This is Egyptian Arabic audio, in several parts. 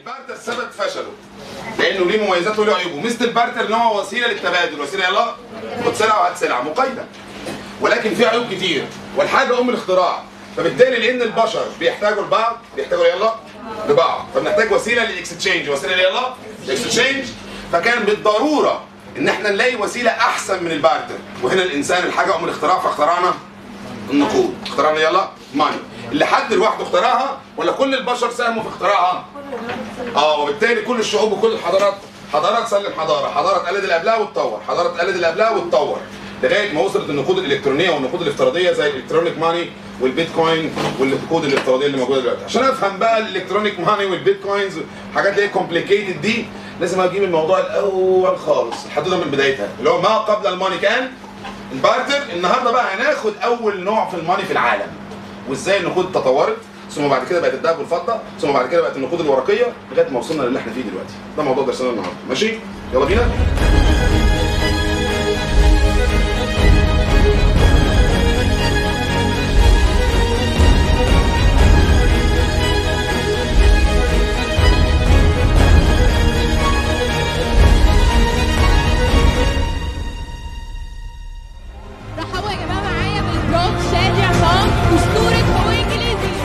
البارتر سبب فشله لانه ليه مميزات وله عيوبه مثل البارتر ان هو وسيله للتبادل وسيله يلا خد سلعه وهات سلعه مقايضه ولكن في عيوب كتير والحاجه ام الاختراع فبالتالي لان البشر بيحتاجوا لبعض بيحتاجوا يلا لبعض فبنحتاج وسيله للاكستشينج وسيله يلا الاكستشينج فكان بالضروره ان احنا نلاقي وسيله احسن من البارتر وهنا الانسان الحاجه ام الاختراع فاخترعنا النقود اخترعنا يلا ماني اللي حد لوحده اخترعها ولا كل البشر ساهموا في اختراعها اه وبالتالي كل الشعوب وكل الحضارات حضارات سلم حضاره حضاره قلد اللي قبلها وتطور حضاره قلد اللي قبلها وتطور لغايه ما وصلت النقود الالكترونيه والنقود الافتراضيه زي الالكترونيك ماني والبيتكوين والنقود الافتراضيه اللي موجوده دلوقتي عشان افهم بقى الالكترونيك ماني والبيتكوينز حاجات اللي هي كومبليكيتد دي لازم اجيب الموضوع الاول خالص الحدوته من بدايتها اللي هو ما قبل الماني كان البارتر النهارده بقى هناخد اول نوع في الماني في العالم وازاي النقود تطورت ثم بعد كده بقت الذهب والفضه ثم بعد كده بقت النقود الورقيه لغايه ما وصلنا للي احنا فيه دلوقتي ده موضوع درسنا النهارده ماشي يلا بينا رحبوا يا جماعه معايا بالبروك شادي عصام اسطوره هو انجليزي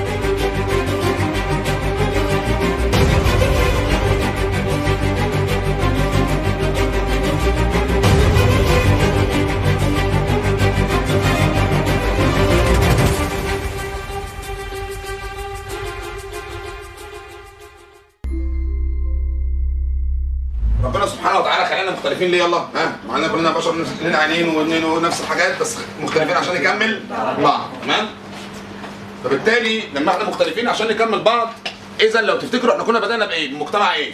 ربنا سبحانه وتعالى خلانا مختلفين ليه يلا ها معانا كلنا بشر نفس- لنا عينين واثنين ونفس الحاجات بس مختلفين عشان نكمل بعض تمام فبالتالي لما احنا مختلفين عشان نكمل بعض اذا لو تفتكروا احنا كنا بدانا بايه بمجتمع ايه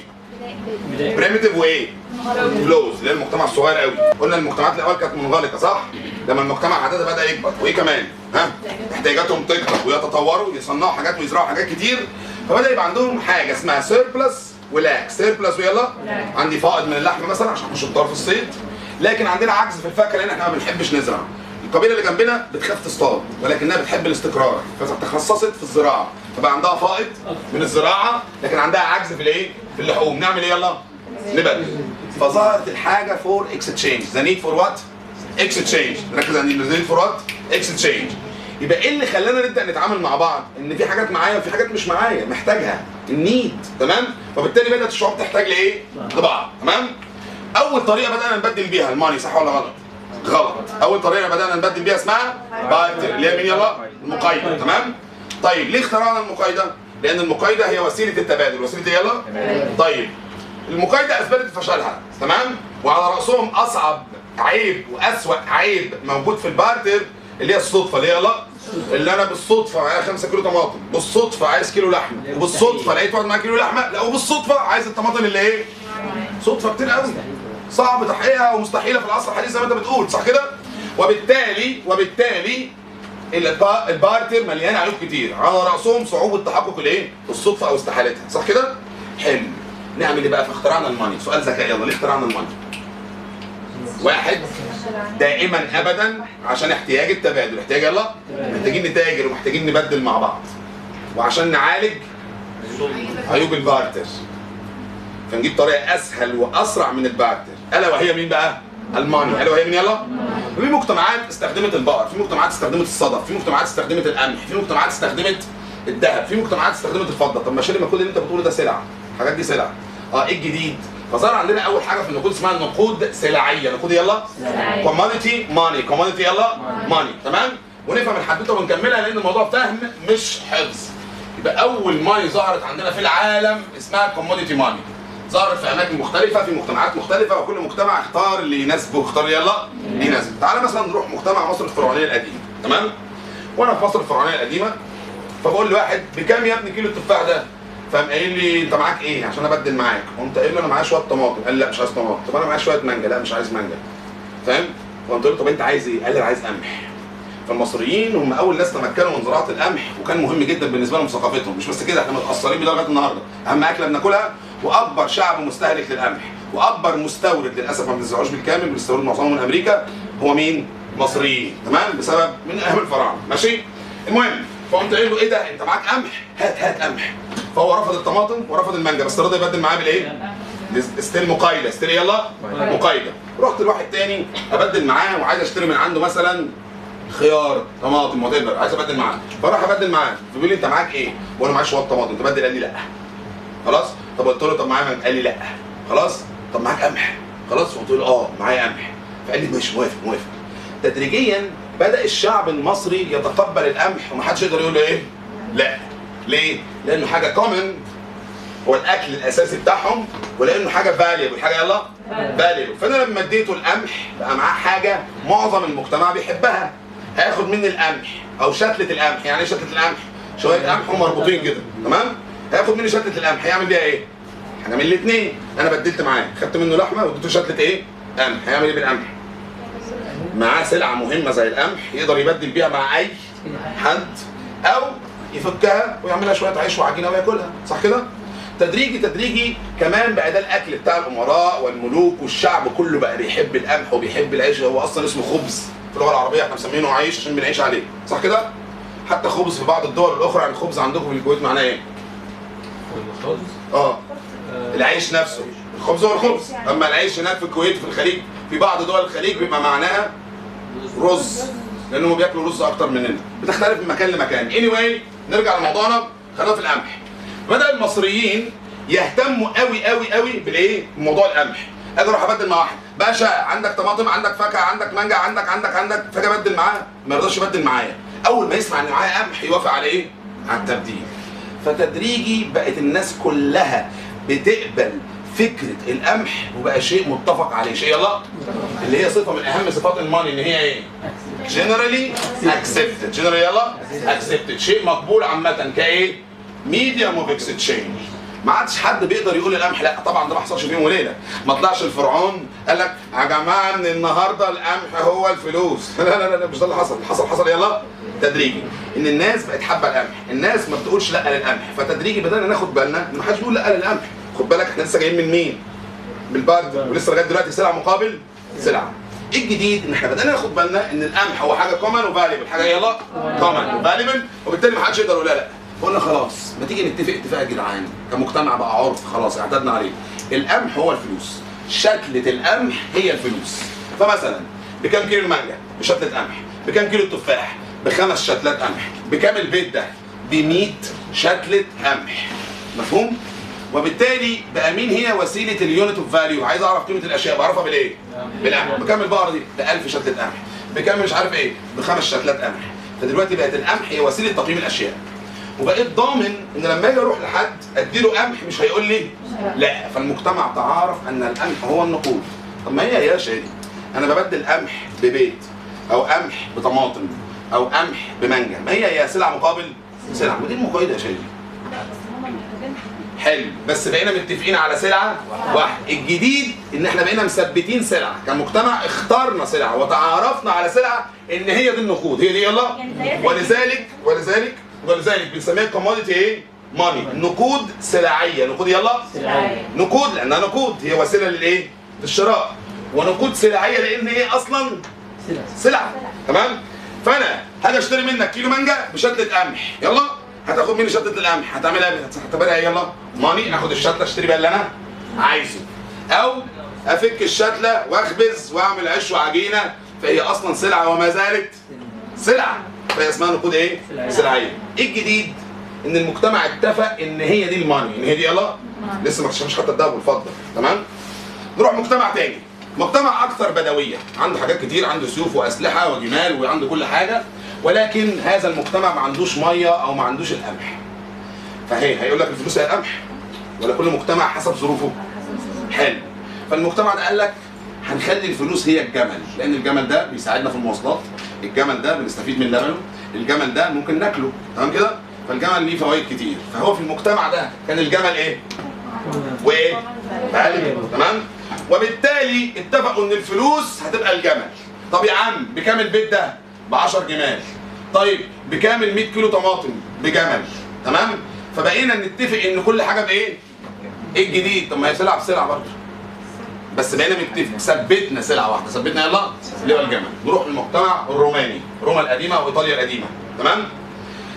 بريمتيف وايه كلوز اللي هي المجتمع الصغير قوي قلنا المجتمعات الاول كانت منغلقه صح لما المجتمع عددها بدا يكبر وايه كمان ها احتياجاتهم تكبر ويتطوروا يصنعوا حاجات ويزرعوا حاجات كتير فبدا يبقى عندهم حاجه اسمها سيربلس ولاك سيربلس ويلا عندي فائض من اللحم مثلا عشان احنا شطار في الصيد لكن عندنا عجز في الفاكهه لان احنا ما بنحبش نزرع القبيله اللي جنبنا بتخاف تصطاد ولكنها بتحب الاستقرار فتخصصت في الزراعه فبقى عندها فائض من الزراعه لكن عندها عجز في الايه في اللحوم نعمل ايه يلا نبدل فظهرت الحاجه فور اكستشينج ذا نيد فور وات اكستشينج ركز عندي ذا نيد فور وات اكستشينج يبقى ايه اللي خلانا نبدا نتعامل مع بعض ان في حاجات معايا وفي حاجات مش معايا محتاجها النيد تمام فبالتالي بدات الشعوب تحتاج لايه لبعض تمام اول طريقه بدانا نبدل بيها الماني صح ولا غلط غلط اول طريقه بدانا نبدل بيها اسمها بارتر اللي هي مين يلا المقايضه تمام طيب ليه اخترعنا المقايضه لان المقايضه هي وسيله التبادل وسيله إيه يلا طيب المقايضه اثبتت فشلها تمام وعلى راسهم اصعب عيب واسوا عيب موجود في البارتر اللي هي الصدفه اللي هي يلا اللي انا بالصدفه معايا 5 كيلو طماطم بالصدفه عايز كيلو لحمه وبالصدفه لقيت واحد معاه كيلو لحمه لا وبالصدفه عايز الطماطم اللي ايه صدفه كتير قوي صعب تحقيقها ومستحيله في العصر الحديث زي ما انت بتقول صح كده وبالتالي وبالتالي الب- البارتر مليان عيوب كتير على راسهم صعوبه تحقق الايه الصدفه او استحالتها صح كده حلو نعمل ايه بقى فاخترعنا الماني سؤال ذكاء يلا ليه اخترعنا الماني واحد دائما ابدا عشان احتياج التبادل احتياج يلا محتاجين نتاجر ومحتاجين نبدل مع بعض وعشان نعالج عيوب البارتر فنجيب طريقه اسهل واسرع من البارتر الا وهي مين بقى الماني الا وهي مين يلا في مجتمعات استخدمت البقر في مجتمعات استخدمت الصدف في مجتمعات استخدمت القمح في مجتمعات استخدمت الذهب في مجتمعات استخدمت الفضه طب ما شيل ما كل اللي انت بتقوله ده سلع الحاجات دي سلع اه ايه الجديد فظهر عندنا اول حاجه في النقود اسمها نقود سلعيه نقود يلا كوموديتي ماني كوموديتي يلا ماني تمام ونفهم الحدوته ونكملها لان الموضوع فهم مش حفظ يبقى اول ماني ظهرت عندنا في العالم اسمها كوموديتي ماني ظهرت في اماكن مختلفه في مجتمعات مختلفه وكل مجتمع اختار اللي يناسبه اختار يلا اللي يناسبه تعالى مثلا نروح مجتمع مصر الفرعونيه القديمه تمام وانا في مصر الفرعونيه القديمه فبقول لواحد بكام يا ابني كيلو التفاح ده فقام قايل لي انت معاك ايه عشان ابدل معاك قمت قايل له انا معايا شويه طماطم قال لي لا مش عايز طماطم طب انا معايا شويه مانجا لا مش عايز مانجا فاهم فقلت له طب انت عايز ايه قال لي انا عايز قمح فالمصريين هم اول ناس تمكنوا من زراعه القمح وكان مهم جدا بالنسبه لهم ثقافتهم مش بس كده احنا متاثرين بيه لغايه النهارده اهم اكله بناكلها واكبر شعب مستهلك للقمح واكبر مستورد للاسف ما بنزرعوش بالكامل بنستورد معظمه من امريكا هو مين؟ مصريين تمام بسبب من اهم الفراعنه ماشي؟ المهم فقمت قايل له ايه ده انت معاك قمح هات هات قمح فهو رفض الطماطم ورفض المانجا بس رضى يبدل معاه بالايه ستيل مقايده ستيل يلا مقايده رحت لواحد تاني ابدل معاه وعايز اشتري من عنده مثلا خيار طماطم وات عايز ابدل معاه فراح ابدل معاه فبيقول لي انت معاك ايه وانا معايا شويه طماطم تبدل قال لي لا خلاص طب قلت له طب معايا مانجا؟ قال لي لا خلاص طب معاك قمح خلاص قلت له اه معايا قمح فقال لي ماشي موافق موافق تدريجيا بدا الشعب المصري يتقبل القمح ومحدش يقدر يقول له ايه لا ليه لانه حاجه كومن هو الاكل الاساسي بتاعهم ولانه حاجه فاليبل حاجه يلا فاليبل فانا لما اديته القمح بقى معاه حاجه معظم المجتمع بيحبها هياخد مني القمح او شتله القمح يعني ايه شتله القمح شويه قمح مربوطين كده تمام هياخد مني شتله القمح هيعمل بيها ايه حاجه من الاثنين انا بدلت معاه خدت منه لحمه واديته شتله ايه قمح هيعمل ايه بالقمح معاه سلعه مهمه زي القمح يقدر يبدل بيها مع اي حد او يفكها ويعملها شويه عيش وعجينه وياكلها صح كده تدريجي تدريجي كمان بقى ده الاكل بتاع الامراء والملوك والشعب كله بقى بيحب القمح وبيحب العيش هو اصلا اسمه خبز في اللغه العربيه احنا مسمينه عيش عشان بنعيش عليه صح كده حتى خبز في بعض الدول الاخرى يعني الخبز عندكم في الكويت معناه ايه اه العيش نفسه الخبز هو الخبز اما العيش هناك في الكويت في الخليج في بعض دول الخليج بيبقى معناها رز لانهم بياكلوا رز اكتر مننا بتختلف من مكان لمكان anyway نرجع لموضوعنا خلينا في القمح بدا المصريين يهتموا قوي قوي قوي بالايه بموضوع القمح اجي اروح ابدل مع واحد باشا عندك طماطم عندك فاكهه عندك مانجا عندك عندك عندك فاجي ابدل معاه ما يرضاش يبدل معايا اول ما يسمع ان معايا قمح يوافق على ايه على التبديل فتدريجي بقت الناس كلها بتقبل فكره القمح وبقى شيء متفق عليه شيء يلا اللي هي صفه من اهم صفات الماني ان هي ايه generally accepted generally يلا accepted شيء مقبول عامه كايه medium of exchange ما عادش حد بيقدر يقول القمح لا طبعا ده ما حصلش في يوم وليله ما طلعش الفرعون قال لك يا جماعه من النهارده القمح هو الفلوس لا لا لا, لا مش ده اللي حصل اللي حصل حصل يلا تدريجي ان الناس بقت حابه القمح الناس ما بتقولش لا للقمح فتدريجي بدانا ناخد بالنا ان ما حدش بيقول لا للقمح خد بالك احنا لسه جايين من مين بالبرد ولسه لغايه دلوقتي سلعه مقابل سلعه ايه الجديد ان احنا بدانا ناخد بالنا ان القمح هو حاجه كومن وفاليبل حاجه يلا كومن وفاليبل وبالتالي ما حدش يقدر يقول لا لا قلنا خلاص ما تيجي نتفق اتفاق يا جدعان كمجتمع بقى عرف خلاص اعتدنا عليه القمح هو الفلوس شتلة القمح هي الفلوس فمثلا بكام كيلو المانجا بشتلة قمح بكام كيلو التفاح بخمس شتلات قمح بكام البيت ده ب 100 شتلة قمح مفهوم وبالتالي بقى مين هي وسيله اليونت اوف فاليو عايز اعرف قيمه الاشياء بعرفها بالايه بالقمح بكام البقره دي ب 1000 شتله قمح بكام مش عارف ايه بخمس شتلات قمح فدلوقتي بقت القمح هي وسيله تقييم الاشياء وبقيت ضامن ان لما اجي اروح لحد اديله قمح مش هيقول لي لا فالمجتمع تعارف ان القمح هو النقود طب ما هي يا شادي انا ببدل قمح ببيت او قمح بطماطم او قمح بمانجا ما هي يا سلعه مقابل سلعه ودي المقايضه يا شادي حلو بس بقينا متفقين على سلعه واحده الجديد ان احنا بقينا مثبتين سلعه كمجتمع اخترنا سلعه وتعارفنا على سلعه ان هي دي النقود هي دي يلا ولذلك ولذلك ولذلك بنسميها كوموديتي ايه ماني نقود سلعيه نقود يلا سلعية. نقود لانها نقود هي وسيله للايه للشراء ونقود سلعيه لان هي اصلا سلعه تمام فانا هاجي اشتري منك كيلو مانجا بشتله قمح يلا هتاخد مني شتله القمح هتعملها ايه هتعتبرها ايه يلا ماني اخد الشتله اشتري بيها اللي انا عايزه او افك الشتله واخبز واعمل عيش وعجينه فهي اصلا سلعه وما زالت سلعه فهي اسمها نقود ايه سلعية. سلعيه ايه الجديد ان المجتمع اتفق ان هي دي الماني ان هي دي يلا لسه ما اكتشفش حتى الذهب والفضه تمام نروح مجتمع تاني مجتمع اكثر بدويه عنده حاجات كتير عنده سيوف واسلحه وجمال وعنده كل حاجه ولكن هذا المجتمع ما عندوش ميه او ما عندوش القمح فهي هيقول لك الفلوس هي القمح ولا كل مجتمع حسب ظروفه حلو فالمجتمع ده قال لك هنخلي الفلوس هي الجمل لان الجمل ده بيساعدنا في المواصلات الجمل ده بنستفيد من لبنه الجمل ده ممكن ناكله تمام كده فالجمل ليه فوائد كتير فهو في المجتمع ده كان الجمل ايه وايه غالي تمام وبالتالي اتفقوا ان الفلوس هتبقى الجمل طب يا عم بكام البيت ده ب 10 جمال طيب بكام ال 100 كيلو طماطم بجمل تمام فبقينا نتفق ان كل حاجه بايه ايه الجديد طب ما هي سلعه بسلعه برضه بس بقينا متفق ثبتنا سلعه واحده ثبتنا يلا اللي هو الجمل نروح للمجتمع الروماني روما القديمه وايطاليا القديمه تمام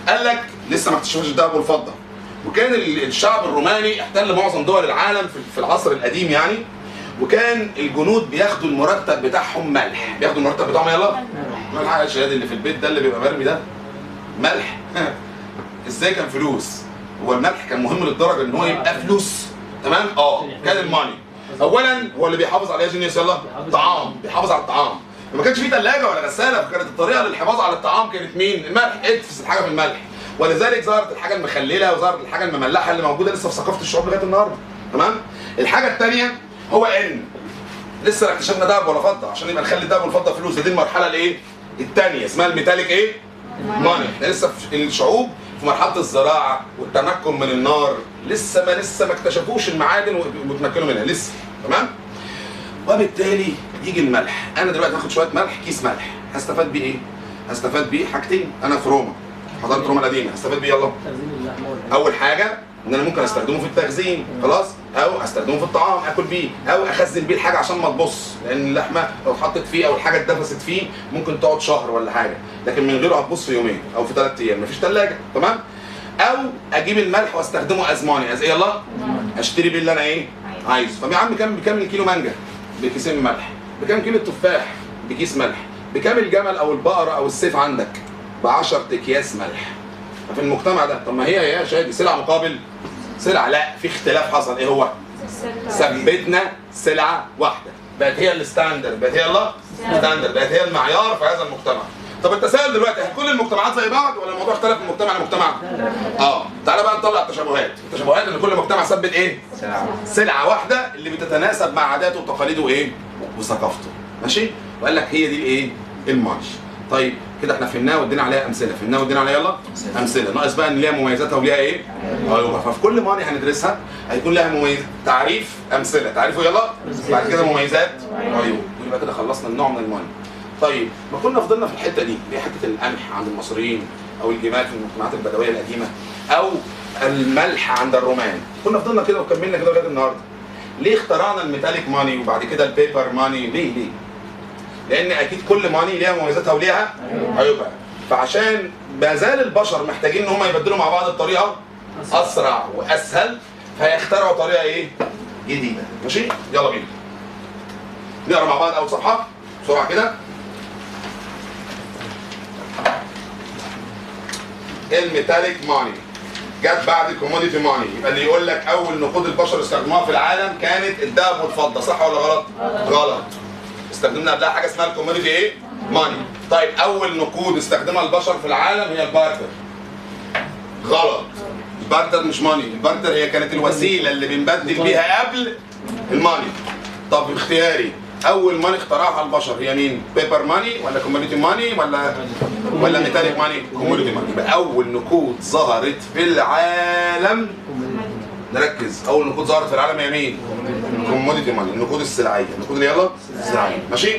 قال لك لسه ما اكتشفوش الذهب والفضه وكان ال- الشعب الروماني احتل معظم دول العالم في- في العصر القديم يعني وكان الجنود بياخدوا المرتب بتاعهم ملح بياخدوا المرتب بتاعهم يلا ملح يا شهاد اللي في البيت ده اللي بيبقى مرمي ده ملح ازاي كان فلوس هو الملح كان مهم للدرجه ان هو يبقى فلوس تمام اه كان الماني اولا هو اللي بيحافظ على ايه يا جينيوس يلا طعام بيحافظ على الطعام ما كانش فيه ثلاجه ولا غساله فكانت الطريقه للحفاظ على الطعام كانت مين الملح ادفس الحاجه في الملح ولذلك ظهرت الحاجه المخلله وظهرت الحاجه المملحه اللي موجوده لسه في ثقافه الشعوب لغايه النهارده تمام الحاجه الثانيه هو ان لسه لا اكتشفنا دهب ولا فضه عشان يبقى نخلي الدهب والفضه فلوس دي المرحله الايه الثانيه اسمها الميتاليك ايه ماني احنا لسه في الشعوب في مرحله الزراعه والتمكن من النار لسه ما لسه ما اكتشفوش المعادن وتمكنوا منها لسه تمام وبالتالي يجي الملح انا دلوقتي هاخد شويه ملح كيس ملح هستفاد بيه ايه هستفاد بيه حاجتين انا في روما حضرت روما القديمه هستفاد بيه يلا تخزين اللحمه والحاجات. اول حاجه ان انا ممكن استخدمه في التخزين خلاص او استخدمه في الطعام اكل بيه او اخزن بيه الحاجه عشان ما تبص لان اللحمه لو اتحطت فيه او الحاجه اتدفست فيه ممكن تقعد شهر ولا حاجه لكن من غيره هتبص في يومين او في ثلاث ايام مفيش ثلاجه تمام او اجيب الملح واستخدمه ازماني از ايه يلا اشتري بيه اللي انا ايه عايزه طب يا عم كام بكام الكيلو مانجا بكيسين ملح بكام كيلو التفاح بكيس ملح بكام الجمل او البقره او السيف عندك ب 10 اكياس ملح في المجتمع ده طب ما هي يا شادي سلعه مقابل سلعه لا في اختلاف حصل ايه هو ثبتنا سلعه واحده بقت هي الستاندرد بقت هي الله ستاندرد بقت هي المعيار في هذا المجتمع طب التساؤل دلوقتي هل كل المجتمعات زي بعض ولا الموضوع اختلف من مجتمع لمجتمع؟ اه تعالى بقى نطلع التشابهات التشابهات ان كل مجتمع ثبت ايه؟ سلعه واحده اللي بتتناسب مع عاداته وتقاليده وايه؟ وثقافته ماشي؟ وقال لك هي دي الايه؟ المارش طيب كده احنا فهمناها وادينا عليها امثله فهمناها وادينا عليها يلا امثله ناقص بقى ان ليها مميزاتها وليها ايه؟ عيوبها ففي كل ماني هندرسها هيكون لها مميز تعريف امثله تعريفه يلا بعد كده مميزات وعيوب يبقى كده خلصنا النوع من الماني طيب ما كنا فضلنا في الحته دي اللي هي حته القمح عند المصريين او الجمال في المجتمعات البدويه القديمه او الملح عند الرومان كنا فضلنا كده وكملنا كده لغايه النهارده ليه اخترعنا الميتاليك ماني وبعد كده البيبر ماني ليه ليه لان اكيد كل ماني ليها مميزاتها وليها عيوبها فعشان ما زال البشر محتاجين ان هم يبدلوا مع بعض بطريقه اسرع واسهل فيخترعوا طريقه ايه جديده ماشي يلا بينا نقرا مع بعض اول صفحه بسرعه كده الميتاليك ماني جت بعد الكوموديتي ماني يبقى اللي يقول لك اول نقود البشر استخدموها في العالم كانت الذهب والفضه صح ولا غلط؟ غلط استخدمنا قبلها حاجه اسمها الكوموديتي ايه؟ ماني طيب اول نقود استخدمها البشر في العالم هي البارتر غلط البارتر مش ماني البارتر هي كانت الوسيله اللي بنبدل بيها قبل الماني طب اختياري اول ماني اخترعها البشر هي مين بيبر ماني ولا كوموديتي ماني ولا ولا ميتاليك ماني كوموديتي ماني يبقى اول نقود ظهرت في العالم نركز اول نقود ظهرت في العالم هي مين كوموديتي ماني النقود السلعيه النقود اللي يلا السلعيه ماشي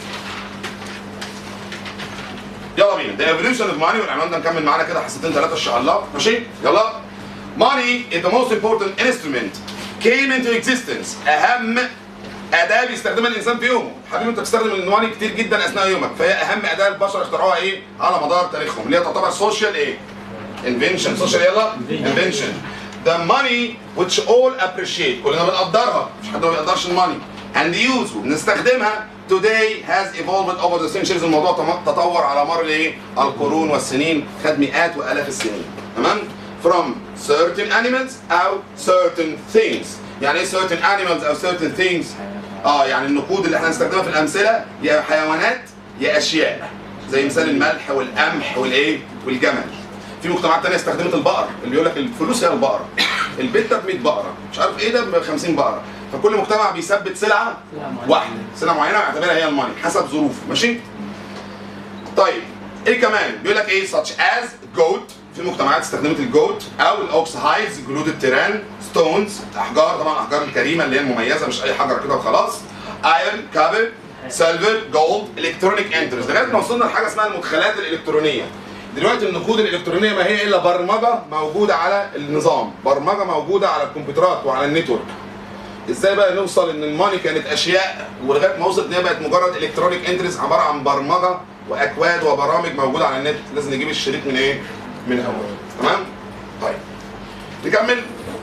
يلا بينا ده ايفوليوشن اوف ماني والعنوان ده نكمل معانا كده حصتين ثلاثه ان شاء الله ماشي يلا money is the most important instrument came into existence اهم اداه بيستخدمها الانسان في يومه حبيبي انت بتستخدم الماني كتير جدا اثناء يومك فهي اهم اداه البشر اخترعوها ايه على مدار تاريخهم اللي هي تعتبر سوشيال ايه انفنشن سوشيال يلا انفنشن the money which all appreciate كلنا بنقدرها مش حد ما بيقدرش الماني and use وبنستخدمها today has evolved over the centuries الموضوع تم- تطور على مر الايه القرون والسنين خد مئات والاف السنين تمام from certain animals او certain things يعني ايه certain animals او certain things اه يعني النقود اللي احنا هنستخدمها في الامثله يا حيوانات يا اشياء زي مثال الملح والقمح والايه والجمل في مجتمعات تانية استخدمت البقر اللي يقول لك الفلوس هي البقره البيت ده ب 100 بقره مش عارف ايه ده ب 50 بقره فكل مجتمع بيثبت سلعه سلعة معينة. واحده سلعه معينه ويعتبرها هي الماني حسب ظروفه ماشي طيب ايه كمان بيقول لك ايه such as goat في مجتمعات استخدمت الجوت او الاوكس هايدز جلود التيران ستونز احجار طبعا احجار الكريمه اللي هي المميزه مش اي حجر كده وخلاص ايرون كابل سيلفر جولد الكترونيك انترز لغايه ما وصلنا لحاجه اسمها المدخلات الالكترونيه دلوقتي النقود الالكترونيه ما هي الا برمجه موجوده على النظام برمجه موجوده على الكمبيوترات وعلى النتورك ازاي بقى نوصل ان الماني كانت اشياء ولغايه ما وصلت ان هي بقت مجرد الكترونيك انترز عباره عن برمجه واكواد وبرامج موجوده على النت لازم نجيب الشريط من ايه من اول تمام طيب نكمل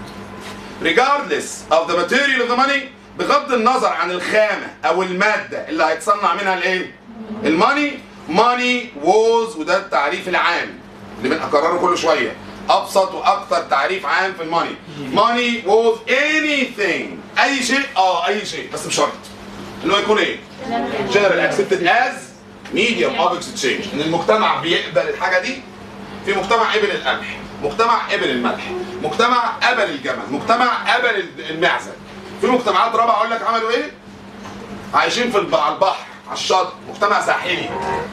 regardless of the material of the money بغض النظر عن الخامة أو المادة اللي هيتصنع منها الإيه؟ الماني money was وده التعريف العام اللي بنكرره كل شوية أبسط وأكثر تعريف عام في الماني money was anything أي شيء أه أي شيء بس بشرط إنه يكون إيه؟ general accepted as medium of exchange إن المجتمع بيقبل الحاجة دي في مجتمع قبل القمح مجتمع قبل الملح مجتمع قبل الجمل مجتمع قبل المعزة في مجتمعات رابعة اقول لك عملوا ايه عايشين في الب- على البحر على الشط مجتمع ساحلي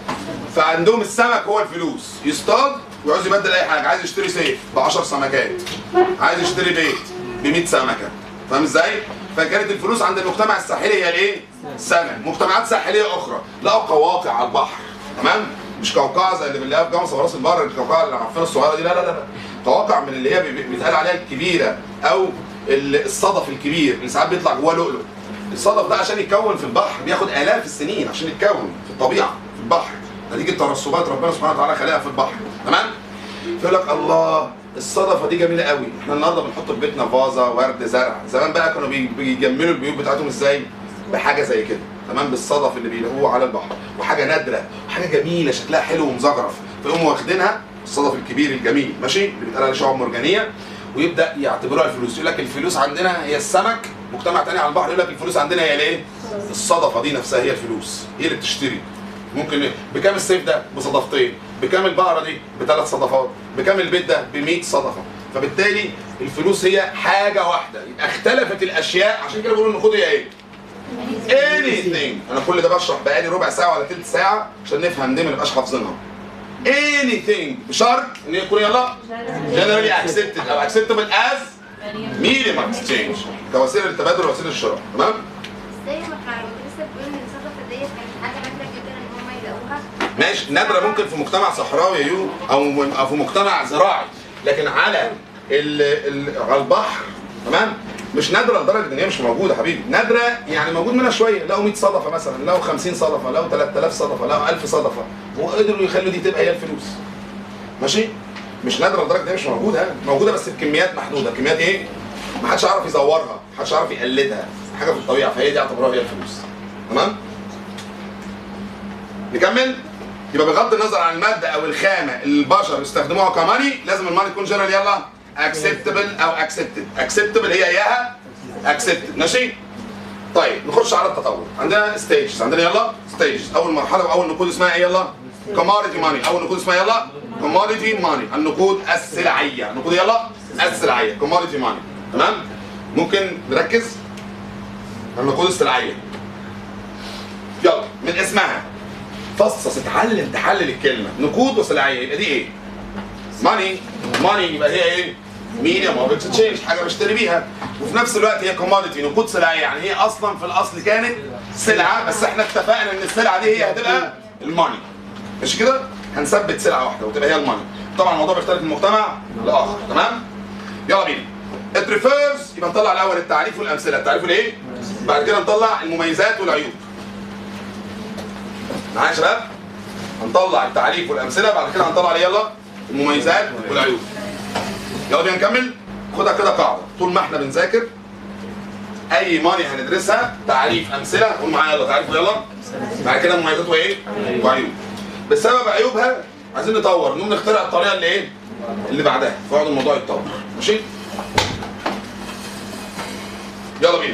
فعندهم السمك هو الفلوس يصطاد ويعوز يبدل اي حاجه عايز يشتري سيف ب 10 سمكات عايز يشتري بيت ب 100 سمكه فاهم ازاي فكانت الفلوس عند المجتمع الساحلي هي الايه سمك مجتمعات ساحليه اخرى لقوا قواقع على البحر تمام مش قوقعه زي اللي بنلاقيها في جمصة وراس البر القوقعه اللي عارفينها الصغيره دي لا لا لا لا قواقع من اللي هي بي- بيتقال عليها الكبيره او ال- الصدف الكبير اللي ساعات بيطلع جواه لؤلؤ الصدف ده عشان يتكون في البحر بياخد الاف السنين عشان يتكون في الطبيعه في البحر نتيجه ترسبات ربنا سبحانه وتعالى خلقها في البحر تمام فيقول لك الله الصدفه دي جميله قوي احنا النهارده بنحط في بيتنا فازه ورد زرع زمان بقى كانوا بي- بيجملوا البيوت بتاعتهم ازاي بحاجه زي كده تمام بالصدف اللي بيلاقوه على البحر وحاجه نادره وحاجه جميله شكلها حلو ومزخرف فيقوموا واخدينها الصدف الكبير الجميل ماشي اللي بيتقال عليه شعاب مرجانيه ويبدا يعتبروها الفلوس يقول لك الفلوس عندنا هي السمك مجتمع تاني على البحر يقول لك الفلوس عندنا هي الايه الصدفه دي نفسها هي الفلوس هي اللي بتشتري ممكن إيه؟ بكام السيف ده بصدفتين بكام البقره دي بثلاث صدفات بكام البيت ده ب 100 صدفه فبالتالي الفلوس هي حاجه واحده يبقى اختلفت الاشياء عشان كده بقول النقود هي ايه anything انا كل ده بشرح بقالي ربع ساعه ولا ثلث ساعه عشان نفهم دي ما نبقاش حافظينها anything بشرط ان يكون يلا generally accepted او acceptable as medium of exchange كوسيله للتبادل ووسيله للشراء تمام ازاي ما احنا لسه بنقول ان الصدفه ديت كانت حاجه نادره جدا ان هم يلاقوها ماشي نادرة ممكن في مجتمع صحراوي يا يو او او في مجتمع زراعي لكن على ال ال على البحر تمام مش نادرة لدرجة ان هي مش موجودة حبيبي نادرة يعني موجود منها شوية لقوا 100 صدفة مثلا لقوا 50 صدفة لقوا 3000 صدفة لقوا 1000 صدفة وقدروا يخلوا دي تبقى هي الفلوس ماشي مش نادرة لدرجة ان هي مش موجودة موجودة بس بكميات محدودة كميات ايه ما حدش يعرف يزورها ما حدش يعرف يقلدها حاجة في الطبيعة فهي دي اعتبروها هي الفلوس تمام نكمل يبقى بغض النظر عن الماده او الخامه اللي البشر يستخدموها كماني لازم الماني تكون جنرال يلا اكسبتبل او اكسبتد اكسبتبل هي اياها اكسبتد ماشي طيب نخش على التطور عندنا ستيجز عندنا يلا ستيجز اول مرحله واول نقود اسمها ايه يلا كوموديتي ماني اول نقود اسمها يلا كوموديتي ماني النقود السلعيه النقود يلا السلعيه كوموديتي ماني تمام ممكن نركز على النقود السلعيه يلا من اسمها فصص اتعلم تحلل الكلمه نقود وسلعيه يبقى دي ايه؟ ماني ماني يبقى هي ايه؟ ميديوم اوف اكسشينج حاجه بشتري بيها وفي نفس الوقت هي كوموديتي نقود سلعيه يعني هي اصلا في الاصل كانت سلعه بس احنا اتفقنا ان السلعه دي هي هتبقى الماني مش كده؟ هنثبت سلعه واحده وتبقى هي الماني طبعا الموضوع بيختلف من مجتمع لاخر تمام؟ يلا بينا it refers يبقى نطلع الاول التعريف والامثله التعريف والايه؟ بعد كده نطلع المميزات والعيوب معايا يا شباب هنطلع التعريف والامثله بعد كده هنطلع عليه يلا المميزات والعيوب يلا بينا نكمل خدها كده قاعده طول ما احنا بنذاكر اي ماني هندرسها تعريف امثله قول معايا يلا تعريف يلا بعد كده مميزات وايه وعيوب بسبب عيوبها عايزين نطور نقوم نخترع الطريقه اللي ايه اللي بعدها فيقعد الموضوع يتطور ماشي يلا بينا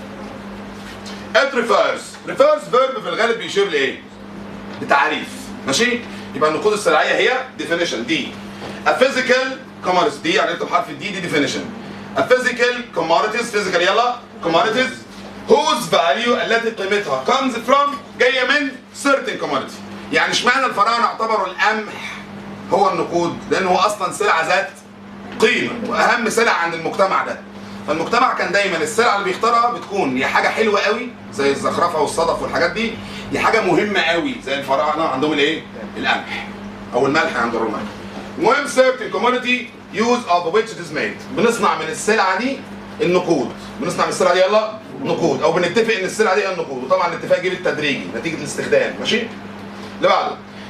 it refers refers verb في الغالب بيشير لايه لتعريف ماشي يبقى النقود السلعيه هي definition دي a physical commodity دي يعني نكتب حرف الدي دي definition a physical commodities physical يلا commodities whose value التي قيمتها comes from جايه من certain commodity يعني اشمعنى الفراعنه اعتبروا القمح هو النقود لان هو اصلا سلعه ذات قيمه واهم سلعه عند المجتمع ده فالمجتمع كان دايما السلعه اللي بيختارها بتكون يا حاجه حلوه قوي زي الزخرفه والصدف والحاجات دي يا حاجه مهمه قوي زي الفراعنه عندهم الايه القمح او الملح عند الرومان المهم certain commodity use of which it is made بنصنع من السلعه دي النقود بنصنع من السلعه دي يلا نقود او بنتفق ان السلعه دي هي النقود وطبعا الاتفاق جه بالتدريجي نتيجه الاستخدام ماشي اللي بعده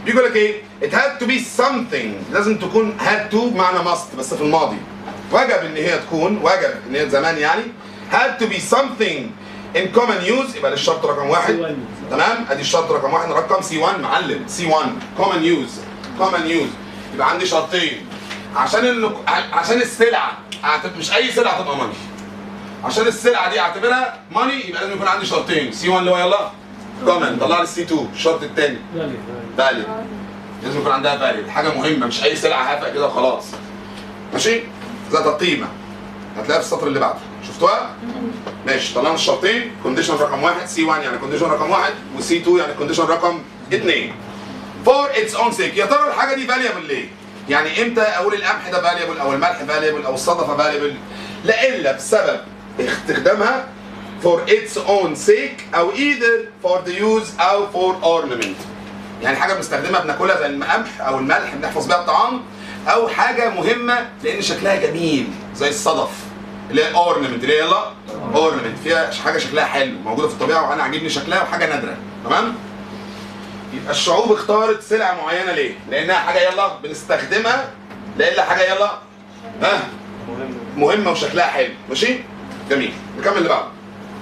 بيقول لك ايه it had to be something لازم تكون had to بمعنى must بس في الماضي وجب ان هي تكون وجب ان هي زمان يعني had to be something in common use يبقى ده الشرط رقم واحد تمام ادي الشرط رقم واحد رقم سي 1 معلم سي 1 common use common use يبقى عندي شرطين عشان ال... عشان السلعه أعتبر مش اي سلعه تبقى ماني عشان السلعه دي اعتبرها ماني يبقى لازم يكون عندي شرطين سي 1 اللي هو يلا كومن طلع لي السي 2 الشرط الثاني فاليد لازم يكون عندها فاليد حاجه مهمه مش اي سلعه هفق كده وخلاص ماشي ذات قيمه هتلاقيها في السطر اللي بعده شفتوها ماشي طلعنا الشرطين كونديشن رقم واحد سي 1 يعني كونديشن رقم واحد وسي 2 يعني كونديشن رقم اثنين فور اتس اون سيك يا ترى الحاجه دي فاليبل ليه؟ يعني امتى اقول القمح ده فاليبل او الملح فاليبل او الصدفه فاليبل؟ لا الا بسبب استخدامها for its own sake او either for the use او for ornament يعني حاجه بنستخدمها بناكلها زي القمح او الملح بنحفظ بيها الطعام او حاجه مهمه لان شكلها جميل زي الصدف اللي هي اورنمنت اللي هي يلا اورنمنت فيها حاجه شكلها حلو موجوده في الطبيعه وانا عاجبني شكلها وحاجه نادره تمام يبقى الشعوب اختارت سلعه معينه ليه؟ لانها حاجه يلا بنستخدمها لان حاجه يلا ها مهمه وشكلها حلو ماشي؟ جميل نكمل اللي بعده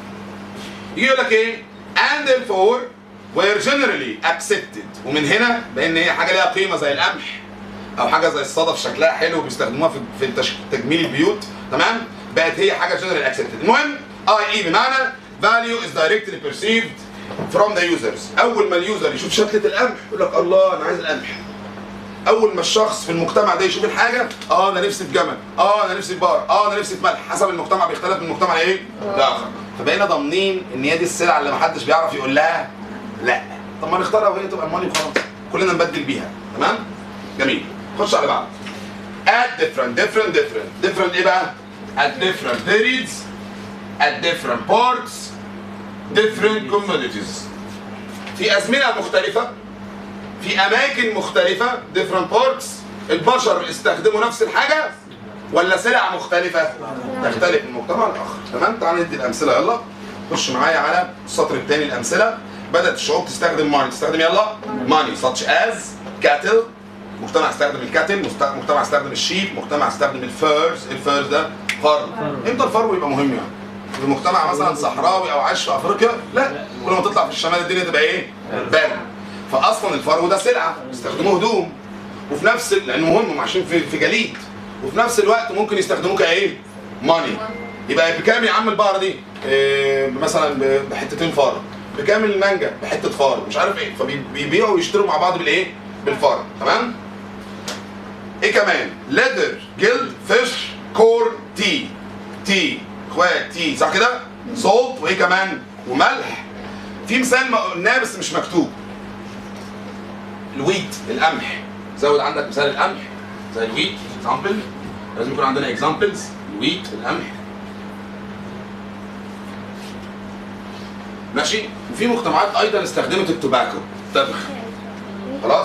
يجي يقول لك ايه؟ and therefore were generally accepted ومن هنا بان هي حاجه ليها قيمه زي القمح او حاجه زي الصدف شكلها حلو بيستخدموها في في تش- تجميل البيوت تمام؟ بقت هي حاجه generally accepted المهم اي اي بمعنى value is directly perceived from the users اول ما اليوزر يشوف شكله القمح يقول لك الله انا عايز القمح اول ما الشخص في المجتمع ده يشوف الحاجه اه انا نفسي في جمل اه انا نفسي في بقر اه انا نفسي في ملح حسب المجتمع بيختلف من مجتمع لايه؟ لاخر فبقينا ضامنين ان هي دي السلعه اللي محدش بيعرف يقول لها لا طب ما نختارها وهي تبقى ماني وخلاص كلنا نبدل بيها تمام؟ جميل خش على بعض at different different different different ايه بقى؟ at different periods at different parts different commodities في ازمنه مختلفه في اماكن مختلفه different parts البشر استخدموا نفس الحاجه ولا سلع مختلفه تختلف من مجتمع لاخر تمام تعال ندي الامثله يلا خش معايا على السطر الثاني الامثله بدات الشعوب تستخدم ماني تستخدم يلا ماني such as cattle مجتمع استخدم الكاتل مست- مجتمع استخدم الشيب مجتمع استخدم الفيرز الفيرز ده فرو امتى الفرو يبقى مهم يعني في مجتمع مثلا صحراوي او عايش في افريقيا لا كل ما تطلع في الشمال الدنيا تبقى ايه برد فاصلا الفرو ده سلعه بيستخدموه هدوم وفي نفس ال- لانه مهم هم عايشين في في جليد وفي نفس الوقت ممكن يستخدموه كايه ماني يبقى بكام يا عم البقره دي إيه مثلا ب- بحتتين فار بكام المانجا بحته فار مش عارف ايه فبيبيعوا ويشتروا مع بعض بالايه بالفار تمام ايه كمان ليدر جلد فيش كور تي تي اخوات تي صح كده صوت وايه كمان وملح في مثال ما قلناه بس مش مكتوب الويت القمح زود عندك مثال القمح زي الويت اكزامبل لازم يكون عندنا اكزامبلز الويت القمح ماشي وفي مجتمعات ايضا استخدمت التوباكو تبغ خلاص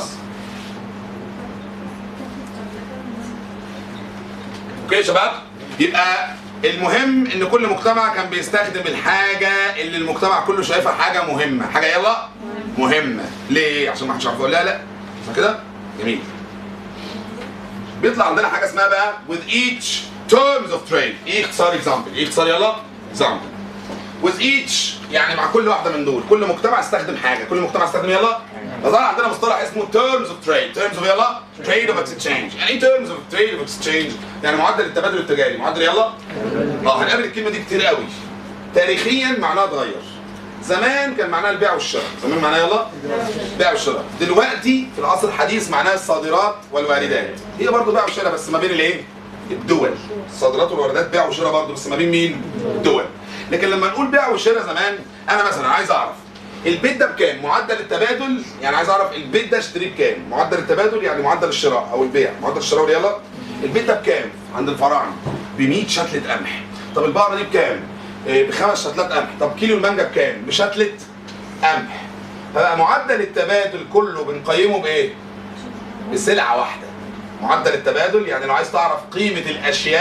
اوكي يا شباب يبقى المهم ان كل مجتمع كان بيستخدم الحاجه اللي المجتمع كله شايفها حاجه مهمه حاجه يلا مهمه ليه عشان ما حدش يعرف يقول لا لا صح كده جميل بيطلع عندنا حاجه اسمها بقى with each terms of trade ايه اختصار اكزامبل ايه اختصار يلا اكزامبل with each يعني مع كل واحده من دول كل مجتمع استخدم حاجه كل مجتمع استخدم يلا فظهر عندنا مصطلح اسمه terms of trade terms of يلا trade of exchange يعني ايه terms of trade of exchange يعني معدل التبادل التجاري معدل يلا اه هنقابل الكلمه دي كتير قوي تاريخيا معناها اتغير زمان كان معناها البيع والشراء زمان معناها يلا بيع والشراء دلوقتي في العصر الحديث معناها الصادرات والواردات هي برضه بيع وشراء بس ما بين الايه الدول الصادرات والواردات بيع وشراء برضه بس ما بين مين الدول لكن لما نقول بيع وشراء زمان انا مثلا عايز اعرف البيت ده بكام معدل التبادل يعني عايز اعرف البيت ده اشتريه بكام معدل التبادل يعني معدل الشراء او البيع معدل الشراء يلا البيت ده بكام عند الفراعنه ب 100 شتله قمح طب البقره دي بكام إيه، بخمس شتلات قمح طب كيلو المانجا بكام بشتله قمح فبقى معدل التبادل كله بنقيمه بايه بسلعه واحده معدل التبادل يعني لو عايز تعرف قيمه الاشياء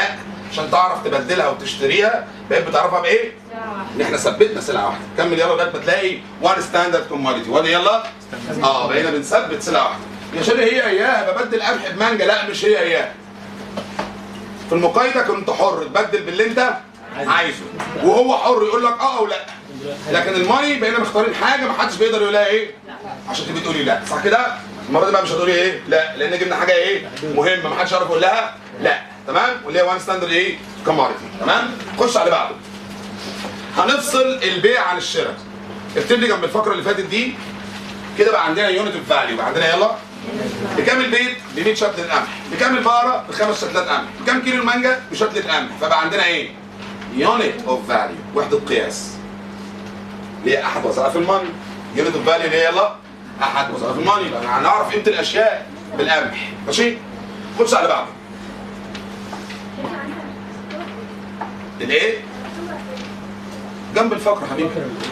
عشان تعرف تبدلها وتشتريها بقيت بتعرفها بايه؟ ان احنا ثبتنا سلعه واحده كمل يلا لغايه ما تلاقي وان ستاندرد كوموديتي وان يلا اه بقينا بنثبت سلعه واحده يا شباب هي اياها ببدل قمح بمانجا لا مش هي اياها في المقايضه كنت حر تبدل باللي انت عايزه وهو حر يقول لك اه او لا لكن الماني بقينا مختارين حاجه ما حدش بيقدر يقول لها ايه عشان تبقي تقولي لا صح كده المره دي بقى مش هتقولي ايه لا لان جبنا حاجه ايه مهمه ما حدش يعرف يقول لها لا تمام واللي هي وان ستاندرد ايه كوموديتي تمام خش على اللي بعده هنفصل البيع عن الشراء اكتب لي جنب الفقره اللي فاتت دي كده بقى عندنا يونت اوف فاليو بقى عندنا يلا بكام البيت؟ ب 100 شتلة قمح، بكام البقرة؟ بخمس شتلات قمح، بكام كيلو المانجا؟ بشتلة قمح، فبقى عندنا ايه؟ يونت اوف فاليو، وحدة قياس. اللي هي أحد وظائف الماني. يونت اوف فاليو اللي هي يلا أحد وظائف الماني، يبقى هنعرف قيمة الأشياء بالقمح، ماشي؟ خش على اللي بعده. الايه؟ جنب الفقرة حبيبي.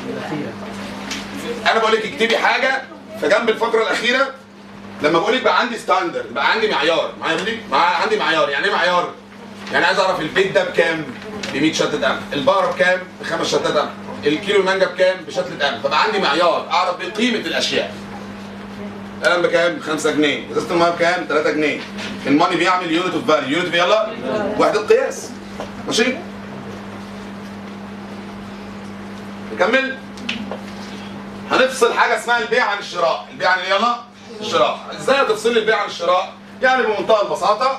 انا بقول لك اكتبي حاجه فجنب الفقره الاخيره لما بقول لك بقى عندي ستاندرد بقى عندي معيار معايا بقول لك مع عندي معيار يعني ايه معيار؟ يعني عايز اعرف البيت ده بكام؟ ب 100 شتة قمح، البقره بكام؟ بخمس شتات قمح، الكيلو المانجا بكام؟ بشتلة قمح، فبقى عندي معيار اعرف بيه قيمه الاشياء. القلم بكام؟ 5 جنيه، ازازه الميه بكام؟ 3 جنيه. الماني بيعمل يونت اوف فاليو، يونت يلا وحده قياس. ماشي؟ نكمل؟ هنفصل حاجه اسمها البيع عن الشراء البيع عن إيه يلا الشراء ازاي هتفصل البيع عن الشراء يعني بمنتهى البساطه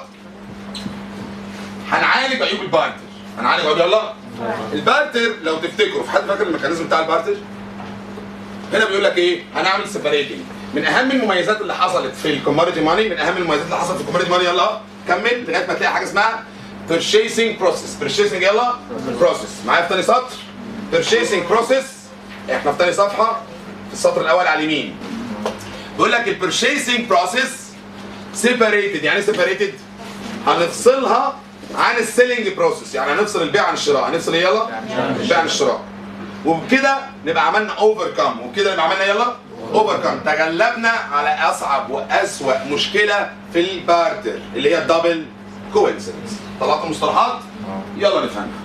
هنعالج عيوب البارتر هنعالج عيوب يلا البارتر لو تفتكروا في حد فاكر الميكانيزم بتاع البارتر هنا بيقول لك ايه هنعمل سيبريتنج من اهم المميزات اللي حصلت في الكوموديتي ماني من اهم المميزات اللي حصلت في الكوموديتي ماني يلا كمل لغايه ما تلاقي حاجه اسمها purchasing process purchasing يلا process معايا في تاني سطر purchasing process احنا في تاني صفحه في السطر الاول على اليمين بيقول لك البرشيسنج بروسيس سيبريتد يعني سيبريتد هنفصلها عن السيلينج بروسيس يعني هنفصل البيع عن الشراء هنفصل ايه يلا البيع عن الشراء وبكده نبقى عملنا اوفر كام وبكده نبقى عملنا يلا اوفر كام تغلبنا على اصعب واسوأ مشكله في البارتر اللي هي الدبل كوينسيدنس طلعت المصطلحات يلا نفهمها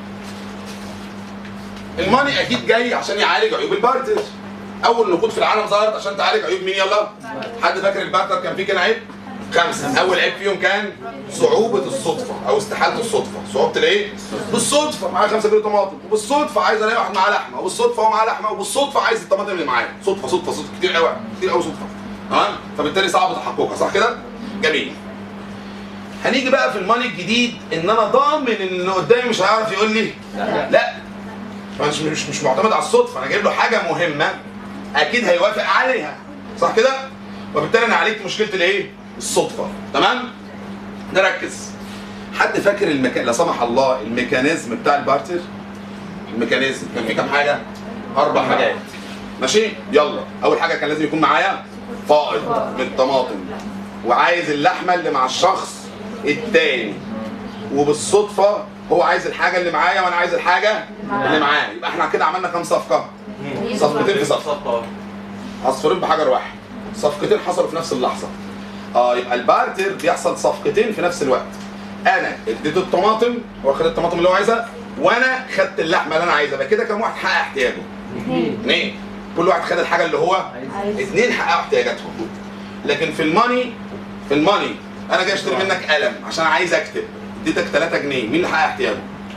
الماني اكيد جاي عشان يعالج عيوب البارتر اول نقود في العالم ظهرت عشان تعالج عيوب مين يلا حد فاكر البارتر كان فيه كام عيب خمسه اول عيب فيهم كان صعوبه الصدفه او استحاله الصدفه صعوبه الايه بالصدفه معاه 5 كيلو طماطم وبالصدفه عايز الاقي واحد معاه لحمه وبالصدفه هو معاه لحمه وبالصدفه عايز الطماطم اللي معاه صدفه صدفه صدفه كتير قوي كتير قوي صدفه تمام فبالتالي صعب تحققها صح كده جميل هنيجي بقى في الماني الجديد ان انا ضامن ان اللي قدامي مش هيعرف يقول لي لا, لا. مش مش مش معتمد على الصدفه انا جايب له حاجه مهمه اكيد هيوافق عليها صح كده وبالتالي انا عالجت مشكله الايه الصدفه تمام نركز حد فاكر المكان لا سمح الله الميكانيزم بتاع البارتر الميكانيزم كان فيه كام حاجه اربع حاجات ماشي يلا اول حاجه كان لازم يكون معايا فائض من الطماطم وعايز اللحمه اللي مع الشخص التاني وبالصدفه هو عايز الحاجه اللي معايا وانا عايز الحاجه اللي معاه يبقى احنا كده عملنا كام صفقه صفقتين في صفقه عصفورين بحجر واحد صفقتين حصلوا في نفس اللحظه اه يبقى البارتر بيحصل صفقتين في نفس الوقت انا اديته الطماطم هو خد الطماطم اللي هو عايزها وانا خدت اللحمه اللي انا عايزها يبقى كده كام واحد حقق احتياجه اثنين كل واحد خد الحاجه اللي هو اثنين حققوا احتياجاتهم لكن في الماني في الماني انا جاي اشتري منك قلم عشان عايز اكتب اديتك 3 جنيه مين اللي حقق احتياجه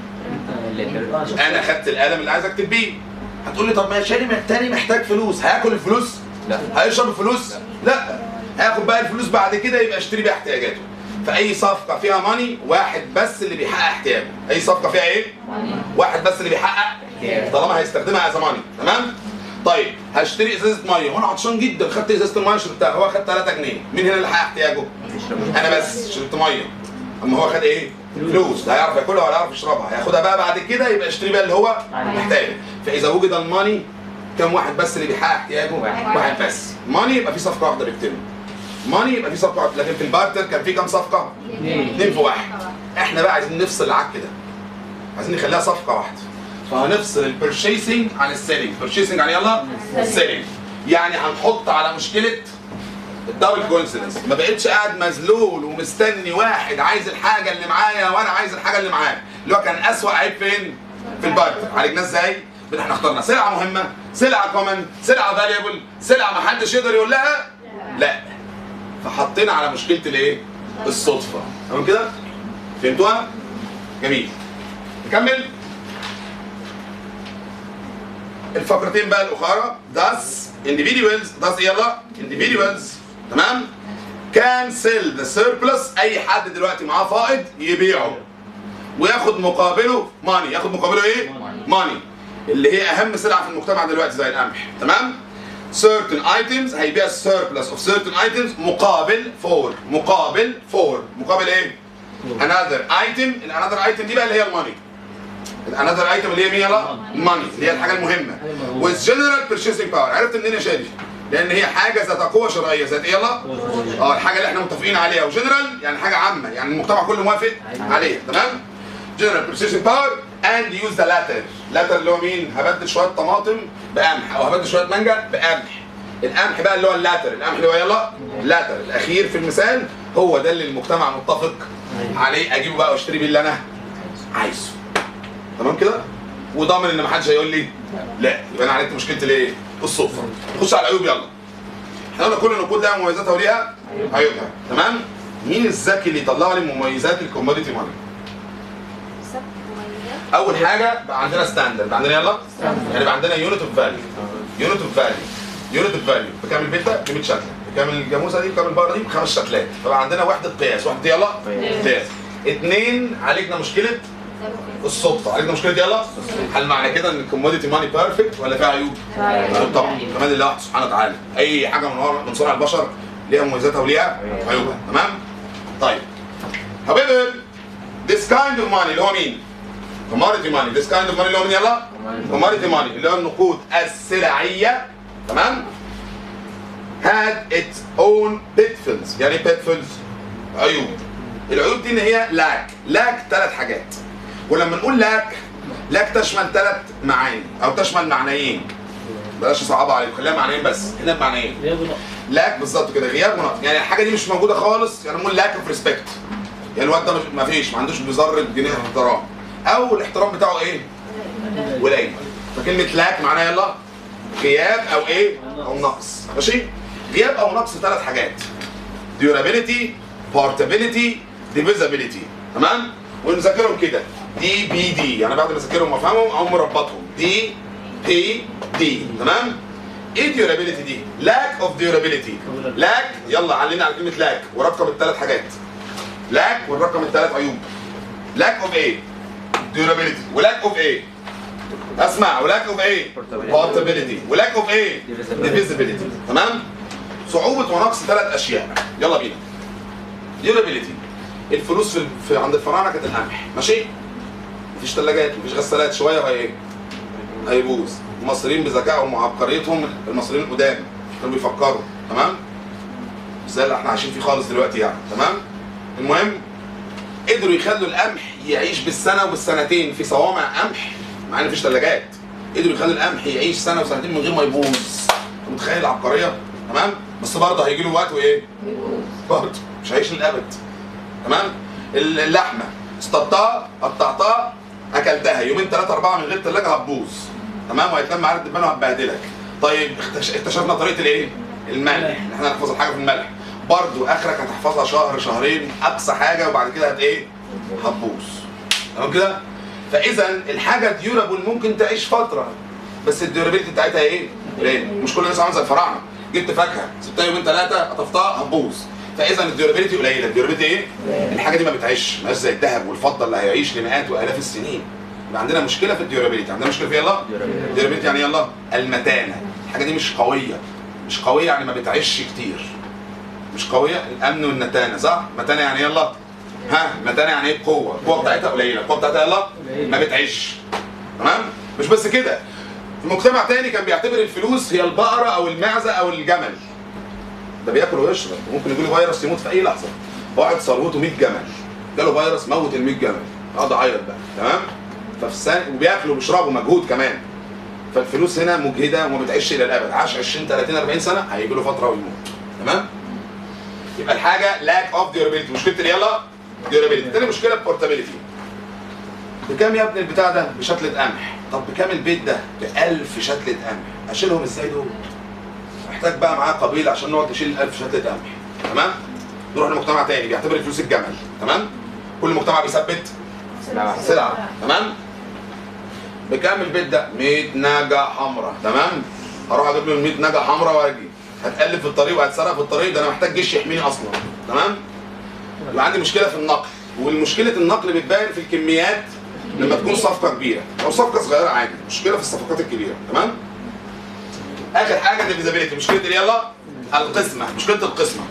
انا خدت القلم اللي عايز اكتب بيه هتقول لي طب ما شاري تاني محتاج فلوس هياكل الفلوس لا. هيشرب الفلوس لا هياخد بقى الفلوس بعد كده يبقى اشتري بيها احتياجاته فاي صفقه فيها ماني واحد بس اللي بيحقق احتياجه اي صفقه فيها ايه واحد بس اللي بيحقق طالما هيستخدمها از ماني تمام طيب هشتري ازازه ميه وانا عطشان جدا خدت ازازه الميه شربتها هو خد 3 جنيه مين هنا اللي حقق احتياجه انا بس شربت ميه اما هو خد ايه فلوس لا هيعرف ياكلها ولا هيعرف يشربها هياخدها بقى بعد كده يبقى يشتري بقى اللي هو محتاجه فاذا وجد الماني كم واحد بس اللي بيحقق احتياجه واحد. واحد بس ماني يبقى في صفقه واحده بيكتبها ماني يبقى في صفقه واحده لكن في البارتر كان في كام صفقه اثنين في واحد احنا بقى عايزين نفصل العك ده عايزين نخليها صفقه واحده فهنفصل البرشيسنج عن السيلينج البرشيسنج عن يلا السيلينج يعني هنحط على مشكله الدبل كونسيدنس ما بقتش قاعد مذلول ومستني واحد عايز الحاجه اللي معايا وانا عايز الحاجه اللي معاه اللي هو كان اسوأ عيب فين في البارتر عالجناه ازاي بان احنا اخترنا سلعه مهمه سلعه كومن سلعه فاليبل سلعه ما حدش يقدر يقول لها لا فحطينا على مشكله الايه الصدفه تمام كده فهمتوها جميل نكمل الفقرتين بقى الاخرى thus individuals thus يلا individuals تمام can sell the surplus اي حد دلوقتي معاه فائض يبيعه وياخد مقابله ماني ياخد مقابله ايه ماني اللي هي اهم سلعه في المجتمع دلوقتي زي القمح تمام certain items هيبيع surplus of certain items مقابل for مقابل for مقابل ايه another item ال another item دي بقى اللي هي الماني الانذر ايتم اللي هي مين يلا؟ ماني اللي هي الحاجه المهمه with general purchasing power عرفت منين يا شادي؟ لان هي حاجه ذات قوه شرعيه ذات ايه يلا؟ اه الحاجه اللي احنا متفقين عليها وجنرال يعني حاجه عامه يعني المجتمع كله موافق عليها تمام؟ general purchasing power and use the latter latter اللي هو مين؟ هبدل شويه طماطم بقمح او هبدل شويه مانجا بقمح القمح بقى اللي هو اللاتر القمح اللي هو يلا اللاتر الاخير في المثال هو ده اللي المجتمع متفق عليه اجيبه بقى واشتري بيه اللي انا عايزه تمام كده وضامن ان محدش هيقول لي لا يبقى انا عرفت مشكله الايه الصدفه نخش على العيوب يلا احنا قلنا كل نقود لها مميزاتها وليها عيوبها تمام مين الذكي اللي يطلع لي مميزات الكوموديتي ماني بالظبط مميزات اول حاجه بقى عندنا ستاندرد عندنا يلا يعني بقى عندنا يونت اوف فاليو يونت اوف فاليو يونت اوف فاليو بكام البيتا ب 100 شكله بكام الجاموسه دي بكام البقره دي بخمس شكلات فبقى عندنا وحده قياس وحده يلا قياس اثنين عالجنا مشكله الصدفه عالجنا مشكله يلا هل معنى كده ان الكوموديتي ماني بيرفكت ولا فيها عيوب؟ عيوب طبعا كمان لله سبحانه وتعالى اي حاجه من ورا من صنع البشر ليها مميزاتها وليها عيوبها تمام؟ طيب however this kind of money اللي هو مين؟ commodity money this kind of money اللي هو مين يلا؟ commodity money اللي هو النقود السلعيه تمام؟ had its own pitfalls يعني ايه pitfalls؟ عيوب العيوب دي ان هي لاك لاك ثلاث حاجات ولما نقول لاك لاك تشمل ثلاث معاني او تشمل معنيين بلاش صعبة عليكم خليها معنيين بس هنا بمعنيين لاك بالظبط كده غياب مناطق يعني الحاجه دي مش موجوده خالص يعني نقول لاك اوف ريسبكت يعني الواد ده مش- ما فيش ما عندوش بذره جنيه احترام او الاحترام بتاعه ايه؟ قليل فكلمه لاك معناها يلا غياب او ايه؟ او نقص ماشي؟ غياب او نقص ثلاث حاجات durability portability divisibility تمام؟ ونذاكرهم كده دي بي دي يعني بعد ما اذاكرهم وافهمهم او مربطهم دي بي دي تمام؟ ايه durability دي؟ lack of durability lack يلا علمنا على كلمه lack ورقم الثلاث حاجات lack والرقم الثلاث عيوب lack of ايه؟ durability ولاك اوف ايه؟ اسمع ولاك اوف ايه؟ portability ولاك اوف ايه؟ divisibility تمام؟ صعوبة ونقص ثلاث أشياء يلا بينا durability الفلوس في, في عند الفراعنة كانت القمح ماشي؟ مفيش ثلاجات مفيش غسالات شوية وهي ايه؟ هيبوظ المصريين بذكائهم وعبقريتهم المصريين القدام كانوا بيفكروا تمام؟ مش زي اللي احنا عايشين فيه خالص دلوقتي يعني تمام؟ المهم قدروا يخلوا القمح يعيش بالسنه وبالسنتين في صوامع قمح مع ان مفيش ثلاجات قدروا يخلوا القمح يعيش سنه وسنتين من غير ما يبوظ انت متخيل العبقريه تمام بس برضه هيجي له وقت وايه برضه مش هيعيش للابد تمام اللحمه اصطدتها قطعتها اكلتها يومين ثلاثه اربعه من غير ثلاجه هتبوظ تمام وهيتلم على الدبانه وهتبهدلك طيب اكتش- اكتشفنا طريقه الايه الملح ان احنا نحفظ الحاجه في الملح برضه اخرك هتحفظها شهر شهرين اقصى حاجه وبعد كده هت ايه هتبوظ تمام كده فاذا الحاجه ديورابل ممكن تعيش فتره بس الديورابيلتي بتاعتها ايه قليله مش كل الناس عامله زي الفراعنه جبت فاكهه سبتها يومين ثلاثه قطفتها هتبوظ فاذا الديورابيلتي قليله الديورابيلتي ايه الحاجه دي ما بتعيش مش زي الذهب والفضه اللي هيعيش لمئات والاف السنين يبقى عندنا مشكله في الديورابيلتي عندنا مشكله في يلا الديورابيلتي يعني يلا المتانه الحاجه دي مش قويه مش قويه يعني ما بتعيش كتير مش قويه الامن والنتانه صح متانه يعني يلا ها متانه يعني ايه القوه القوه بتاعتها قليله القوه بتاعتها يلا ما بتعيش تمام مش بس كده في مجتمع تاني كان بيعتبر الفلوس هي البقره او المعزه او الجمل ده بياكل ويشرب ممكن يجي له فيروس يموت في اي لحظه واحد ثروته 100 جمل جاله فيروس موت ال 100 جمل اقعد اعيط بقى تمام ففي السنه وبياكلوا وبيشربوا مجهود كمان فالفلوس هنا مجهده وما بتعيش الى الابد عاش 20 30 40 سنه هيجي له فتره ويموت تمام يبقى الحاجه لاك اوف ديورابيلتي مشكله ايه يلا ديورابيلتي تاني مشكله بورتابيلتي بكام يا ابني البتاع ده بشتلة قمح طب بكام البيت ده ب 1000 شتلة قمح اشيلهم ازاي دول محتاج بقى معاه قبيله عشان نقعد نشيل 1000 شتلة قمح تمام نروح لمجتمع تاني بيعتبر الفلوس الجمل تمام كل مجتمع بيثبت سلعه تمام بكام البيت ده 100 ناجه حمراء تمام هروح اجيب له 100 ناجه حمراء واجي هتقلب في الطريق وهتسرق في الطريق ده انا محتاج جيش يحميني اصلا تمام يبقى عندي مشكله في النقل والمشكله النقل بتبان في الكميات لما تكون صفقه كبيره لو صفقه صغيره عادي مشكله في الصفقات الكبيره تمام اخر حاجه الديفيزابيلتي مشكله اللي يلا القسمه مشكله القسمه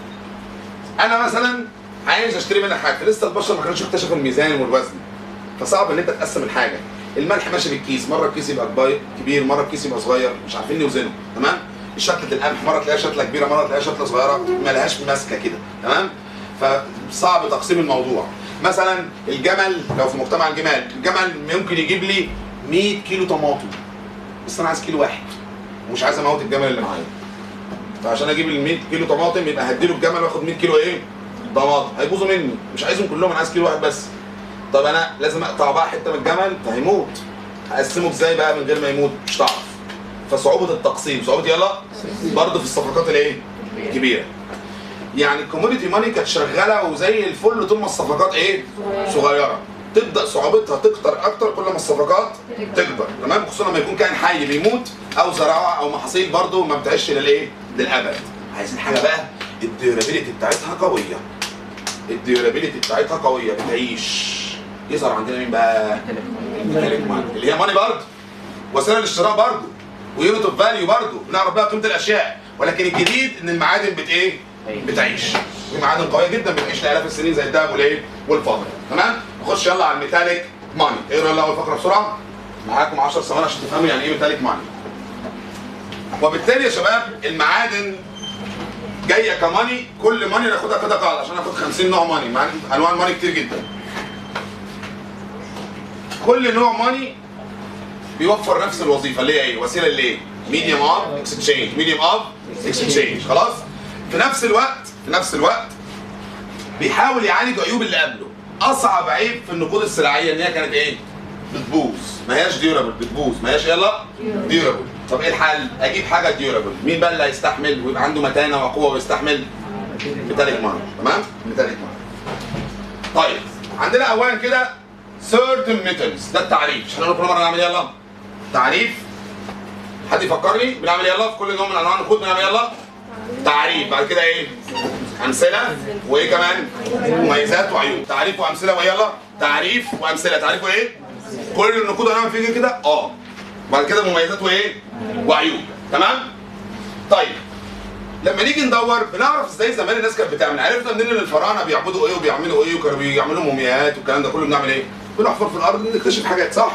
انا مثلا عايز اشتري منك حاجه لسه البشر ما كانوش اكتشفوا الميزان والوزن فصعب ان انت تقسم الحاجه الملح ماشي بالكيس مره الكيس يبقى كبير كبير مره الكيس يبقى صغير مش عارفين نوزنه تمام شتله القمح مره تلاقيها شتله كبيره مره تلاقيها شتله صغيره ما لهاش ماسكه كده تمام فصعب تقسيم الموضوع مثلا الجمل لو في مجتمع الجمال الجمل ممكن يجيب لي 100 كيلو طماطم بس انا عايز كيلو واحد ومش عايز اموت الجمل اللي معايا فعشان اجيب ال 100 كيلو طماطم يبقى هديله الجمل واخد 100 كيلو ايه طماطم هيبوظوا مني مش عايزهم كلهم انا عايز كيلو واحد بس طب انا لازم اقطع بقى حته من الجمل فهيموت هقسمه ازاي بقى من غير ما يموت مش هتعرف فصعوبه التقسيم صعوبه يلا برضه في الصفقات الايه الكبيره يعني الكوموديتي ماني كانت شغاله وزي الفل طول ما الصفقات ايه صغيره تبدا صعوبتها تكتر اكتر كل ما الصفقات تكبر تمام خصوصا لما يكون كائن حي بيموت او زراعه او محاصيل برضه ما بتعيش للايه للابد عايزين حاجه بقى الديورابيلتي بتاعتها قويه الديورابيلتي بتاعتها قويه بتعيش يظهر عندنا مين بقى الميتاليك ماني اللي هي ماني برضه وسيله للشراء برضه ويونت اوف فاليو برضه بنعرف بقى قيمه الاشياء ولكن الجديد ان المعادن بت ايه بتعيش في معادن قويه جدا بتعيش لالاف السنين زي الذهب والايه والفضه تمام نخش يلا على الميتاليك ماني اقرا يلا اول فقره بسرعه معاكم 10 ثواني عشان تفهموا يعني ايه ميتاليك ماني وبالتالي يا شباب المعادن جايه كماني كل ماني ناخدها كده قاعده عشان اخد 50 نوع ماني مع انواع الماني كتير جدا كل نوع ماني بيوفر نفس الوظيفه اللي هي ايه وسيله اللي ايه ميديوم اوف اكسشينج ميديوم اوف اكسشينج خلاص في نفس الوقت في نفس الوقت بيحاول يعالج عيوب اللي قبله اصعب عيب في النقود السلعيه ان هي كانت ايه بتبوظ ما هياش ديورابل بتبوظ ما هياش يلا ديورابل طب ايه الحل اجيب حاجه ديورابل مين بقى اللي هيستحمل ويبقى عنده متانه وقوه ويستحمل ميتاليك ماني تمام ميتاليك ماني طيب عندنا اولا كده certain metals ده التعريف مش هنقول كل مره نعمل يلا تعريف حد يفكرني بنعمل يلا في كل نوع من انواع النقود بنعمل يلا تعريف بعد كده ايه امثله وايه كمان مميزات وعيوب تعريف وامثله ويلا تعريف وامثله تعريف وايه كل النقود هنعمل فيه كده اه بعد كده مميزات وايه وعيوب تمام طيب لما نيجي ندور بنعرف ازاي زمان الناس كانت بتعمل عرفنا منين ان الفراعنه بيعبدوا ايه وبيعملوا ايه وكانوا بيعملوا مومياوات والكلام ده كله بنعمل ايه بنحفر في الارض نكتشف حاجات صح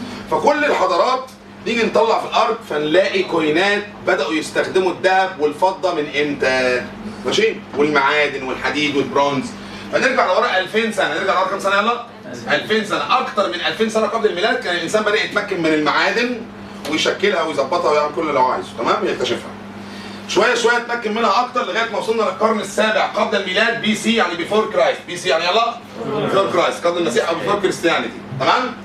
فكل الحضارات نيجي نطلع في الارض فنلاقي كوينات بداوا يستخدموا الذهب والفضه من امتى ماشي والمعادن والحديد والبرونز فنرجع لورا 2000 سنه نرجع لورا كام سنه يلا 2000 سنه اكتر من 2000 سنه قبل الميلاد كان الانسان بدا يتمكن من المعادن ويشكلها ويظبطها ويعمل كل اللي هو عايزه تمام يكتشفها شويه شويه اتمكن منها اكتر لغايه ما وصلنا للقرن السابع قبل الميلاد بي سي يعني بيفور كرايست بي سي يعني يلا بيفور كرايست قبل المسيح او بيفور كريستيانيتي تمام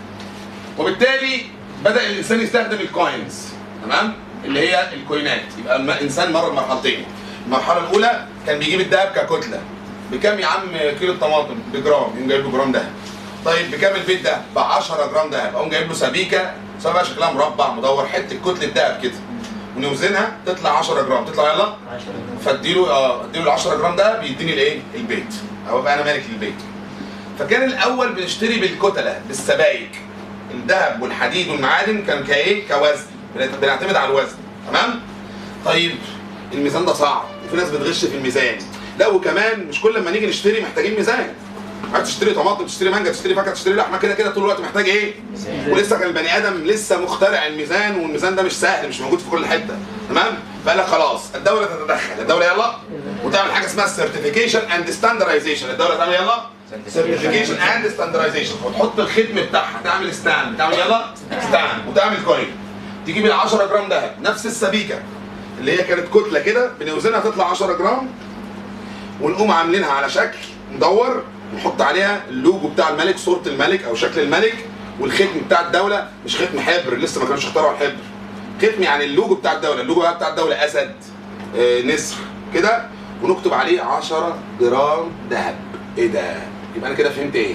وبالتالي بدا الانسان يستخدم الكوينز تمام اللي هي الكوينات يبقى الم- الانسان مر بمرحلتين المرحله الاولى كان بيجيب الذهب ككتله بكام يا عم كيلو الطماطم بجرام يقوم جايب له جرام دهب طيب بكام البيت ده ب 10 جرام دهب اقوم جايب له سبيكه سواء بقى شكلها مربع مدور حته كتله دهب كده ونوزنها تطلع 10 جرام تطلع يلا فاديله اه اديله ال 10 جرام ده بيديني الايه البيت او بقى انا مالك للبيت فكان الاول بنشتري بالكتله بالسبايك الذهب والحديد والمعادن كان كايه كوزن بنعت- بنعتمد على الوزن تمام طيب الميزان ده صعب وفي ناس بتغش في الميزان لا وكمان مش كل ما نيجي نشتري محتاجين ميزان عايز تشتري طماطم تشتري مانجا تشتري فاكهه تشتري لحمه كده كده طول الوقت محتاج ايه ولسه كان البني ادم لسه مخترع الميزان والميزان ده مش سهل مش موجود في كل حته تمام فقال لك خلاص الدوله تتدخل الدوله يلا وتعمل حاجه اسمها سيرتيفيكيشن اند ستاندرايزيشن الدوله تعمل يلا سيرتيفيكيشن اند ستاندرايزيشن وتحط الختم بتاعها تعمل ستاند تعمل يلا ستاند وتعمل كوين تجيب ال 10 جرام دهب نفس السبيكه اللي هي كانت كتله كده بنوزنها تطلع 10 جرام ونقوم عاملينها على شكل مدور نحط عليها اللوجو بتاع الملك صوره الملك او شكل الملك والختم بتاع الدوله مش ختم حبر لسه ما كانوش اخترعوا الحبر ختم يعني اللوجو بتاع الدوله اللوجو بقى بتاع الدوله اسد آه، نسر كده ونكتب عليه 10 جرام ذهب ايه ده يبقى انا كده فهمت ايه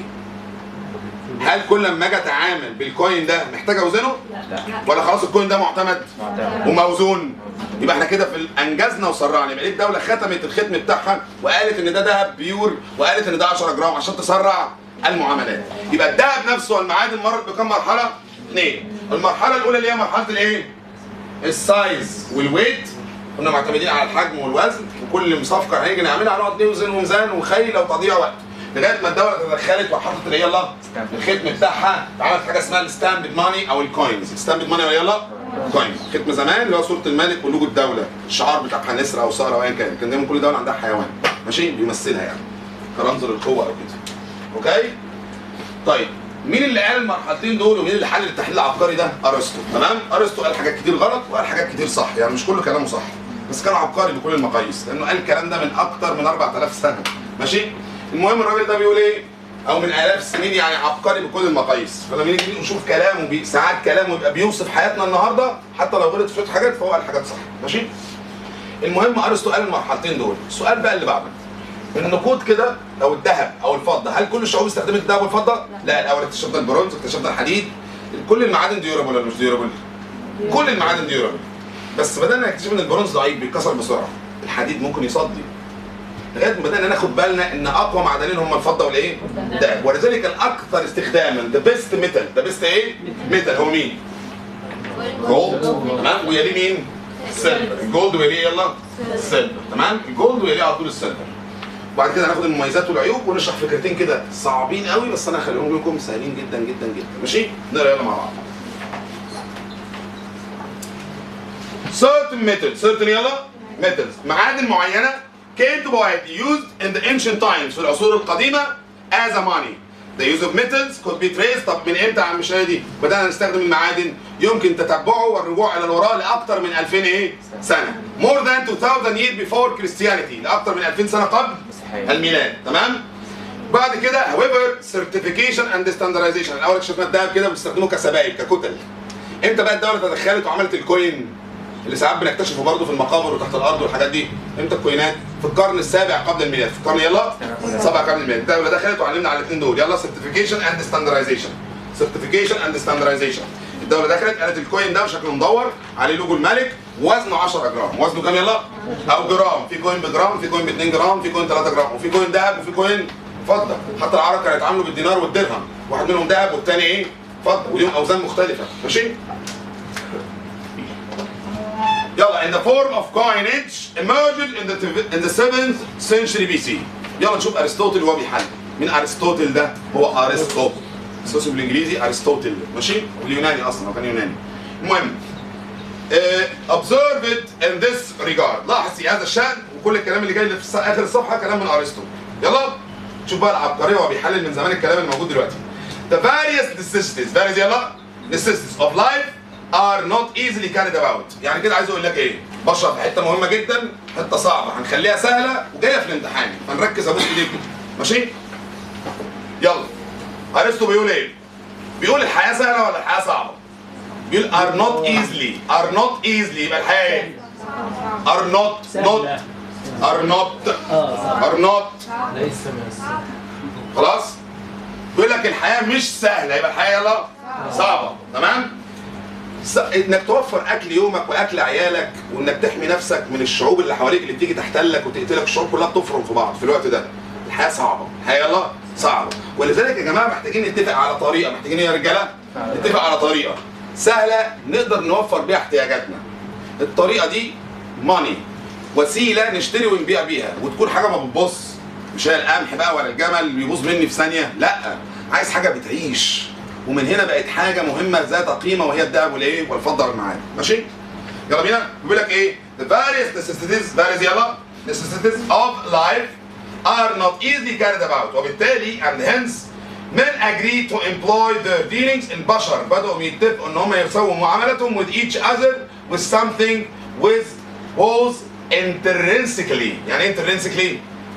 هل كل لما اجي اتعامل بالكوين ده محتاج اوزنه ولا خلاص الكوين ده معتمد وموزون يبقى احنا كده في ال- انجزنا وسرعنا يبقى ليه الدوله ختمت الختم بتاعها وقالت ان ده ذهب بيور وقالت ان ده 10 جرام عشان تسرع المعاملات يبقى الذهب نفسه والمعادن مرت بكم مرحله؟ اثنين المرحله الاولى اللي هي مرحله الايه؟ السايز والويت كنا معتمدين على الحجم والوزن وكل مصفقه هنيجي نعملها هنقعد نوزن وميزان وخيله وتضييع وقت لغايه ما الدوله تدخلت وحطت اللي يلا الختم بتاعها عملت حاجه اسمها الستاندد ماني او الكوينز الستاندد ماني يلا كوينز ختم زمان اللي هو صوره الملك ولوجو الدوله الشعار بتاعها نسر او صقر او ايا كان كان دايما كل دوله عندها حيوان ماشي بيمثلها يعني كرمز للقوه او كده اوكي طيب مين اللي قال المرحلتين دول ومين اللي حل التحليل العبقري ده؟ ارسطو تمام؟ ارسطو قال حاجات كتير غلط وقال حاجات كتير صح يعني مش كل كلامه صح بس كان عبقري بكل المقاييس لانه قال الكلام ده من اكتر من 4000 سنه ماشي؟ المهم الراجل ده بيقول ايه؟ او من الاف السنين يعني عبقري بكل المقاييس فلما نيجي نشوف كلامه بي ساعات كلامه يبقى بيوصف حياتنا النهارده حتى لو غلط في شويه حاجات فهو قال حاجات صح ماشي؟ المهم ارسطو قال المرحلتين دول السؤال بقى اللي بعده النقود كده او الذهب او الفضه هل كل الشعوب استخدمت الذهب والفضه؟ لا الاول اكتشفنا البرونز اكتشفنا الحديد كل المعادن ديورابل ولا مش ديورابل؟ كل المعادن ديورابل بس بدانا نكتشف ان البرونز ضعيف بيتكسر بسرعه الحديد ممكن يصدي لغايه ما بدانا ناخد بالنا ان اقوى معدنين هم الفضه والايه؟ الذهب ولذلك الاكثر استخداما ذا بيست ميتال ذا بيست ايه؟ ميتال هو مين؟ جولد تمام ويليه مين؟ سيلفر الجولد ويليه يلا سيلفر تمام الجولد ويليه على طول السيلفر وبعد كده هناخد المميزات والعيوب ونشرح فكرتين كده صعبين قوي بس انا هخليهم لكم سهلين جدا جدا جدا ماشي نقرا يلا مع بعض certain metals certain يلا metals معادن معينه came to be used in the ancient times في العصور القديمه as a money The use of metals could be traced طب من امتى يا عم شادي؟ بدأنا نستخدم المعادن يمكن تتبعه والرجوع الى الوراء لاكثر من 2000 ايه؟ سنه. More than 2000 years before Christianity لاكثر من 2000 سنه قبل الميلاد تمام؟ بعد كده however certification and standardization الاول اكتشفنا الذهب كده بنستخدمه كسبائك ككتل. امتى بقى الدوله تدخلت وعملت الكوين اللي ساعات بنكتشفه برضه في المقابر وتحت الارض والحاجات دي امتى الكوينات في القرن السابع قبل الميلاد في القرن يلا سبع قبل الميلاد الدوله دخلت وعلمنا على الاثنين دول يلا سيرتيفيكيشن اند ستاندرايزيشن سيرتيفيكيشن اند ستاندرايزيشن الدوله دخلت قالت الكوين ده بشكل مدور عليه لوجو الملك وزنه 10 جرام وزنه كام يلا او جرام في كوين بجرام في كوين ب 2 جرام في كوين 3 جرام وفي كوين ذهب وفي كوين فضه حتى العرب كانوا يتعاملوا بالدينار والدرهم واحد منهم ذهب والثاني ايه فضه وليهم اوزان مختلفه ماشي يلا in the form of coinage emerged in the in the 7th century BC يلا نشوف ارسطوطل وهو بيحل مين ارسطوطل ده هو ارسطو اسمه بالانجليزي ارسطوطل ماشي واليوناني اصلا هو كان يوناني المهم uh, observe it in this regard لاحظ في هذا الشأن وكل الكلام اللي جاي اللي في الص- اخر الصفحه كلام من ارسطو يلا شوف بقى العبقريه وهو بيحلل من زمان الكلام اللي موجود دلوقتي the various necessities various يلا necessities of life are not easily carried about يعني كده عايز اقول لك ايه بشرح في حته مهمه جدا حته صعبه هنخليها سهله وجايه في الامتحان فنركز ابوس ايديكم ماشي يلا ارسطو بيقول ايه بيقول الحياه سهله ولا الحياه صعبه بيقول are not easily are not easily يبقى الحياه ايه are not not are not are not ليس من السهل خلاص بيقول لك الحياه مش سهله يبقى الحياه يلا صعبه تمام س- انك توفر اكل يومك واكل عيالك وانك تحمي نفسك من الشعوب اللي حواليك اللي بتيجي تحتلك وتقتلك الشعوب كلها بتفرم في بعض في الوقت ده الحياه صعبه الحياه يلا صعبه ولذلك يا جماعه محتاجين نتفق على طريقه محتاجين ايه يا رجاله نتفق على طريقه سهله نقدر نوفر بيها احتياجاتنا الطريقه دي ماني وسيله نشتري ونبيع بيها وتكون حاجه ما بتبص مش هي القمح بقى ولا الجمل اللي بيبوظ مني في ثانيه لا عايز حاجه بتعيش ومن هنا بقت حاجه مهمه ذات قيمه وهي الذهب والايه والفضه والمعادن ماشي يلا بينا بيقول لك ايه the various necessities various يلا necessities of life are not easily carried about وبالتالي and hence men agree to employ their dealings البشر بدأوا يتفقوا ان هم يسووا معاملتهم with each other with something with was intrinsically يعني ايه intrinsically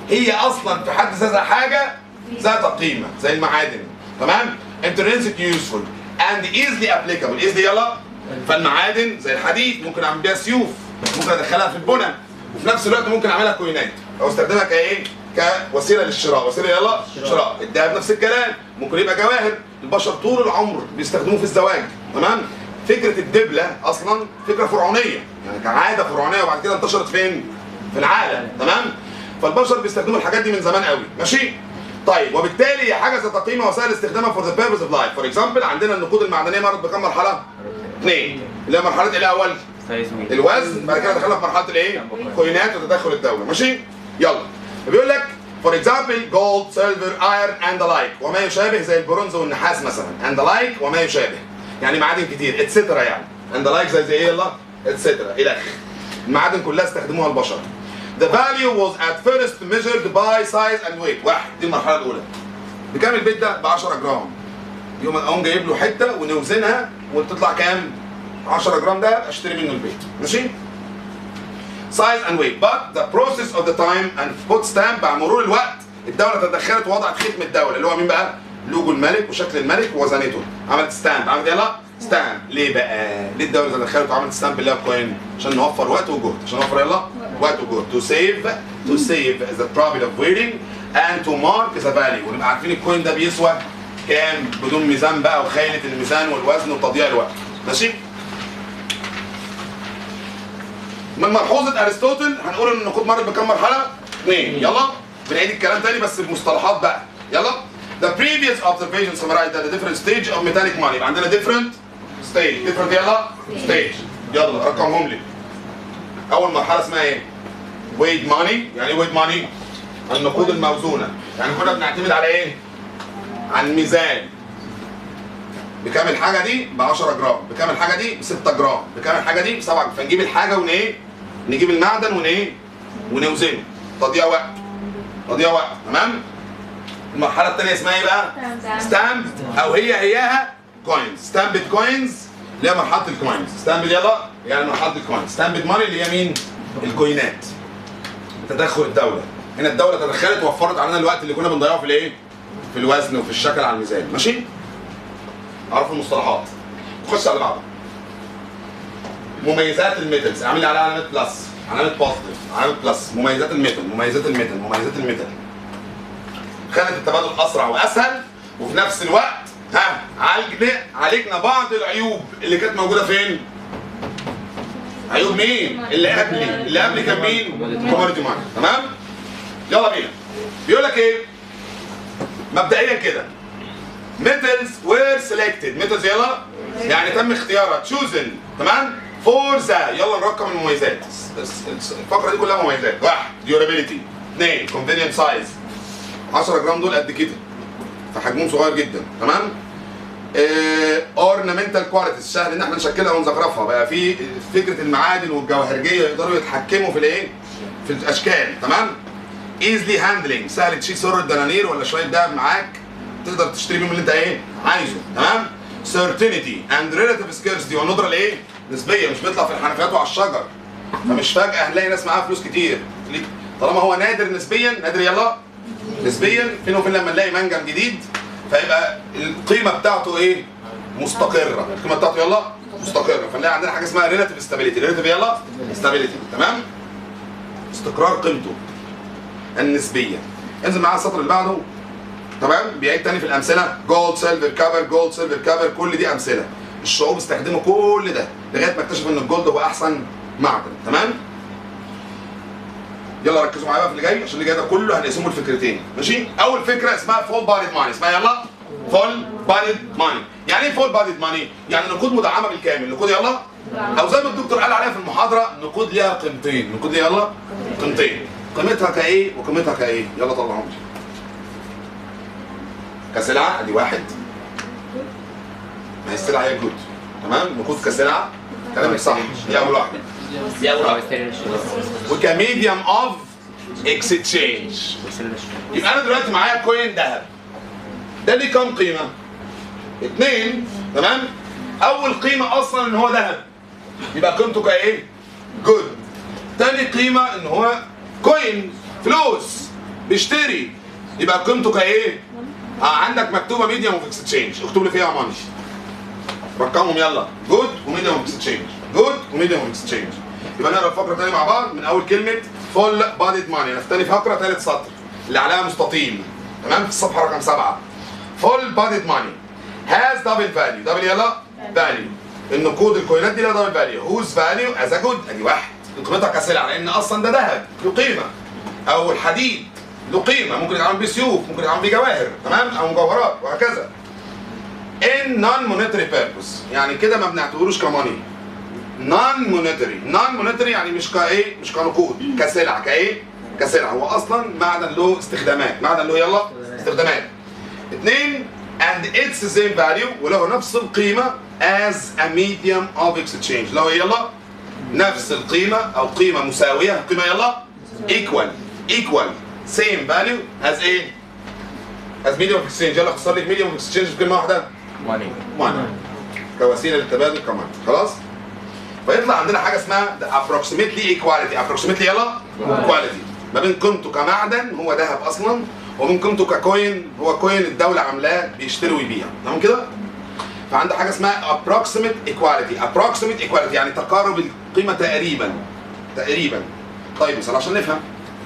هي اصلا في حد ذاتها حاجه ذات قيمه زي المعادن تمام intrinsic useful and easily applicable easily يلا فالمعادن زي الحديد ممكن اعمل بيها سيوف ممكن ادخلها في البنى وفي نفس الوقت ممكن اعملها كوينات او استخدمها كايه كوسيله للشراء وسيله يلا شراء الذهب نفس الكلام ممكن يبقى جواهر البشر طول العمر بيستخدموه في الزواج تمام فكره الدبله اصلا فكره فرعونيه يعني كعاده فرعونيه وبعد كده انتشرت فين في العالم تمام فالبشر بيستخدموا الحاجات دي من زمان قوي ماشي طيب وبالتالي هي حاجه ذات قيمه وسائل استخدامها فور ذا بيربز اوف لايف فور اكزامبل عندنا النقود المعدنيه مرت بكم مرحله؟ اثنين اللي هي مرحله ايه الاول؟ سايزمي الوزن بعد كده دخلنا في مرحله الايه؟ كوينات وتدخل الدوله ماشي؟ يلا بيقول لك فور اكزامبل جولد سيلفر ايرون اند لايك وما يشابه زي البرونز والنحاس مثلا اند لايك وما يشابه يعني معادن كتير اتسترا يعني اند لايك زي زي ايه يلا؟ اتسترا الى اخره المعادن كلها استخدموها البشر The value was at first measured by size and weight واحد دي المرحله الاولى بكام البيت ده؟ ب 10 جرام يوم اقوم جايب له حته ونوزنها وتطلع كام؟ 10 جرام ده اشتري منه البيت ماشي؟ size and weight but the process of the time and put stamp مع مرور الوقت الدولة تدخلت ووضعت ختم الدولة اللي هو مين بقى؟ لوجو الملك وشكل الملك ووزنته عملت ستامب عملت يلا ستامب ليه بقى؟ ليه الدولة تدخلت وعملت ستامب اللي هي بكوين؟ عشان نوفر وقت وجهد عشان نوفر يلا وقت وجهد to save to save the trouble of waiting and to mark the value ونبقى عارفين الكوين ده بيسوى كام بدون ميزان بقى وخيلة الميزان والوزن وتضييع الوقت ماشي؟ من ملحوظة أرسطوطل هنقول إن النقود مرت بكم مرحلة؟ اثنين يلا بنعيد الكلام تاني بس بمصطلحات بقى يلا The previous observation summarized that the different stage of metallic money يبقى عندنا different stage different يلا stage يلا رقمهم لي أول مرحلة اسمها إيه؟ weighed money يعني إيه weighed money؟ النقود الموزونة يعني كنا بنعتمد على إيه؟ على الميزان بكام الحاجه دي ب 10 جرام بكام الحاجه دي ب 6 جرام بكام الحاجه دي ب 7 جرام فنجيب الحاجه ون ايه نجيب المعدن ون ايه ونوزنه تضييع وقت تضييع وقت تمام المرحله الثانيه اسمها ايه بقى ستامب او هي هياها كوينز ستامبد كوينز اللي هي مرحله الكوينز ستامبد يلا يعني مرحله الكوينز ستامبد ماني اللي هي مين الكوينات تدخل الدوله هنا الدوله تدخلت وفرت علينا الوقت اللي كنا بنضيعه في الايه في الوزن وفي الشكل على الميزان ماشي عرفوا المصطلحات نخش على بعض مميزات الميتالز اعمل لي عليها علامه بلس علامه بوزيتيف علامه بلس مميزات الميتال مميزات الميتال مميزات الميتال خلت التبادل اسرع واسهل وفي نفس الوقت ها عالجنا عالجنا بعض العيوب اللي كانت موجوده فين؟ عيوب مين؟ اللي قبلي اللي قبلي كان مين؟ كوموديتي ماركت تمام؟ يلا بينا بيقول لك ايه؟ مبدئيا كده metals were selected metals يلا يعني تم اختيارها chosen تمام for the يلا نرقم المميزات الفقره دي كلها مميزات واحد durability اثنين convenient size 10 جرام دول قد كده فحجمهم صغير جدا تمام اورنامنتال كواليتيز سهل ان احنا نشكلها ونزخرفها بقى في فكره المعادن والجوهرجيه يقدروا يتحكموا في الايه في الاشكال تمام ايزلي هاندلنج سهل تشيل سر الدنانير ولا شويه دهب معاك تقدر تشتري بيهم اللي انت ايه عايزه تمام certainty and relative scarcity والندره الايه نسبيه مش بيطلع في الحنفيات وعلى الشجر فمش فجاه هنلاقي ناس معاها فلوس كتير ليك- طالما هو نادر نسبيا نادر يلا نسبيا فين وفين لما نلاقي منجم جديد فيبقى القيمه بتاعته ايه مستقره القيمه بتاعته يلا مستقره فنلاقي عندنا حاجه اسمها relative stability relative يلا stability تمام استقرار قيمته النسبيه انزل معايا السطر اللي بعده تمام بيعيد تاني في الامثله جولد سيلفر كفر جولد سيلفر كفر كل دي امثله الشعوب استخدموا كل ده لغايه ما اكتشفوا ان الجولد هو احسن معدن تمام يلا ركزوا معايا بقى في اللي جاي عشان اللي جاي ده كله هنقسمه لفكرتين ماشي اول فكره اسمها فول باديد ماني اسمها يلا فول باديد ماني يعني ايه فول باديد ماني يعني نقود مدعمه بالكامل نقود يلا او زي ما الدكتور قال عليها في المحاضره نقود ليها قيمتين نقود ليها يلا قيمتين قيمتها كايه وقيمتها كايه يلا طلعهم لي كسلعه ادي واحد ما هي السلعه هي جود تمام نقود كسلعه كلامك صح دي اول واحده دي اول واحده وكميديوم اوف اكستشينج يبقى انا دلوقتي معايا كوين ذهب ده ليه كام قيمه؟ اثنين تمام؟ اول قيمه اصلا ان هو ذهب يبقى قيمته كايه؟ جود تاني قيمه ان هو كوين فلوس بيشتري يبقى قيمته كايه؟ اه عندك مكتوبه ميديوم اوف اكسشينج اكتب لي فيها ماني رقمهم يلا جود وميديوم اوف اكسشينج جود وميديوم اوف اكسشينج يبقى نقرا الفقره تاني مع بعض من اول كلمه فول باديد ماني انا في تاني فقره ثالث سطر اللي عليها مستطيل تمام في الصفحه رقم سبعه فول باديد ماني هاز دبل فاليو دبل يلا فاليو النقود الكوينات دي لها دبل فاليو هوز فاليو از ا جود ادي واحد قيمتها كسلعه لان اصلا ده ذهب له قيمه او الحديد له قيمه ممكن يتعمل بيه سيوف ممكن يتعمل بيه جواهر تمام او مجوهرات وهكذا in non monetary purpose يعني كده ما بنعتبروش كماني non monetary non monetary يعني مش كايه مش كنقود كسلعه كايه كسلعه هو اصلا معدن له استخدامات معدن له يلا استخدامات اثنين and its same value وله نفس القيمه as a medium of exchange له يلا نفس القيمه او قيمه مساويه قيمه يلا equal equal same value as ايه as medium of exchange يلا اختصر لك medium of exchange في كلمه واحده ماني ماني كوسيله للتبادل كمان خلاص فيطلع عندنا حاجه اسمها the approximately equality approximately يلا equality ما بين قيمته كمعدن هو ذهب اصلا ومن قيمته ككوين هو كوين الدوله عاملاه بيشتري ويبيع تمام كده فعنده حاجه اسمها approximate equality approximate equality يعني تقارب القيمه تقريبا تقريبا طيب مثلا عشان نفهم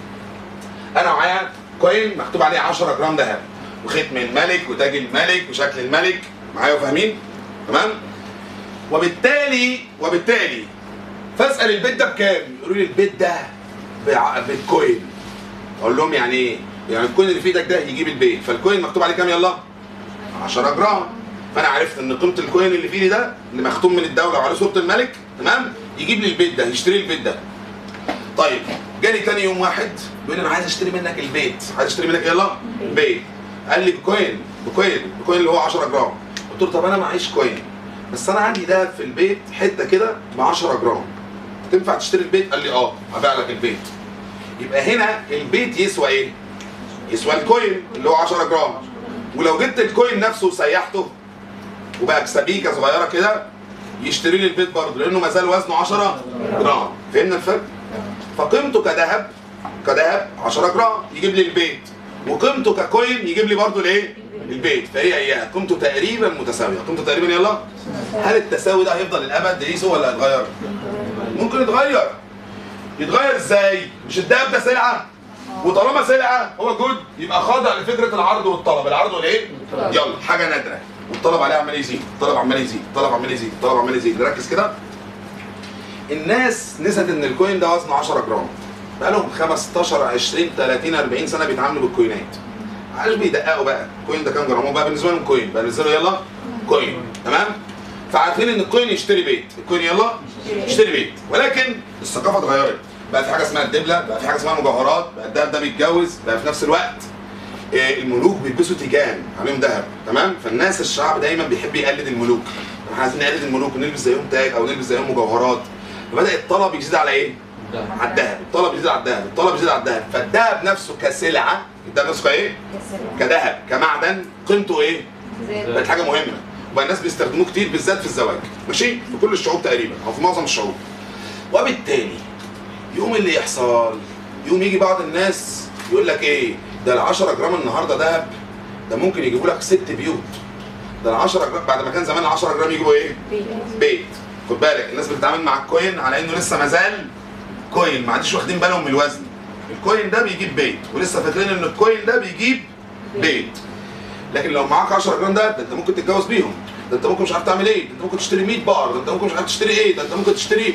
انا معايا كوين مكتوب عليه 10 جرام ذهب وختم الملك وتاج الملك وشكل الملك معايا وفاهمين تمام وبالتالي وبالتالي فاسال البيت ده بكام يقولوا لي البيت ده بع- بالكوين اقول لهم يعني ايه يعني الكوين اللي في ايدك ده يجيب البيت فالكوين مكتوب عليه كام يلا 10 جرام فانا عرفت ان قيمه الكوين اللي في ايدي ده اللي مختوم من الدوله وعليه صوره الملك تمام يجيب لي البيت ده يشتري البيت ده طيب جالي تاني يوم واحد بيقول لي انا عايز اشتري منك البيت عايز اشتري منك يلا البيت قال لي بكوين بكوين بكوين اللي هو 10 جرام قلت له طب انا معيش كوين بس انا عندي ده في البيت حته كده ب 10 جرام تنفع تشتري البيت قال لي اه هبيع لك البيت يبقى هنا البيت يسوى ايه يسوى الكوين اللي هو 10 جرام ولو جبت الكوين نفسه وسيحته وبقى بسبيكه صغيره كده يشتري لي البيت برضه لانه ما زال وزنه 10 جرام فهمنا الفرق فقيمته كذهب كذهب 10 جرام يجيب لي البيت وقيمته ككوين يجيب لي برضه الايه البيت فهي هي قيمته تقريبا متساويه قيمته تقريبا يلا هل التساوي ده هيفضل للابد يقيسه ولا هيتغير ممكن يتغير يتغير ازاي مش الدهب ده سلعه وطالما سلعه هو جود يبقى خاضع لفكره العرض والطلب العرض والايه يلا حاجه نادره والطلب عليها عمال يزيد الطلب عمال يزيد الطلب عمال يزيد الطلب عمال يزيد نركز كده الناس نسيت ان الكوين ده وزنه 10 جرام بقالهم 15 20 30 40 سنه بيتعاملوا بالكوينات عارف بيدققوا بقى الكوين ده كام جرام هو بقى بالنسبه لهم كوين بقى بالنسبه له يلا كوين تمام فعارفين ان الكوين يشتري بيت الكوين يلا يشتري بيت ولكن الثقافه اتغيرت بقى في حاجه اسمها الدبله بقى في حاجه اسمها مجوهرات بقى الدهب ده بيتجوز بقى في نفس الوقت آه، الملوك بيلبسوا تيجان عليهم ذهب تمام فالناس الشعب دايما بيحب يقلد الملوك احنا عايزين نقلد الملوك ونلبس زيهم تاج او نلبس زيهم مجوهرات فبدا الطلب يزيد على ايه؟ على الذهب الطلب يزيد على الذهب الطلب يزيد على الذهب فالذهب نفسه كسلعه الذهب نفسه كايه؟ كذهب كمعدن قيمته ايه؟ بقت حاجه مهمه وبقى الناس بيستخدموه كتير بالذات في الزواج ماشي في كل الشعوب تقريبا او في معظم الشعوب وبالتالي يوم اللي يحصل يوم يجي بعض الناس يقول لك ايه ده ال 10 جرام النهارده دهب ده ممكن يجيبوا لك ست بيوت ده ال 10 جرام بعد ما كان زمان ال 10 جرام يجيبوا ايه؟ بيت خد بالك الناس بتتعامل مع الكوين على انه لسه مازال كوين ما عادش واخدين بالهم من الوزن الكوين ده بيجيب بيت ولسه فاكرين ان الكوين ده بيجيب بيت لكن لو معاك 10 جرام ده, ده انت ممكن تتجوز بيهم ده انت ممكن مش عارف تعمل ايه ده انت ممكن تشتري 100 بقر ده انت ممكن مش عارف تشتري ايه ده انت ممكن تشتري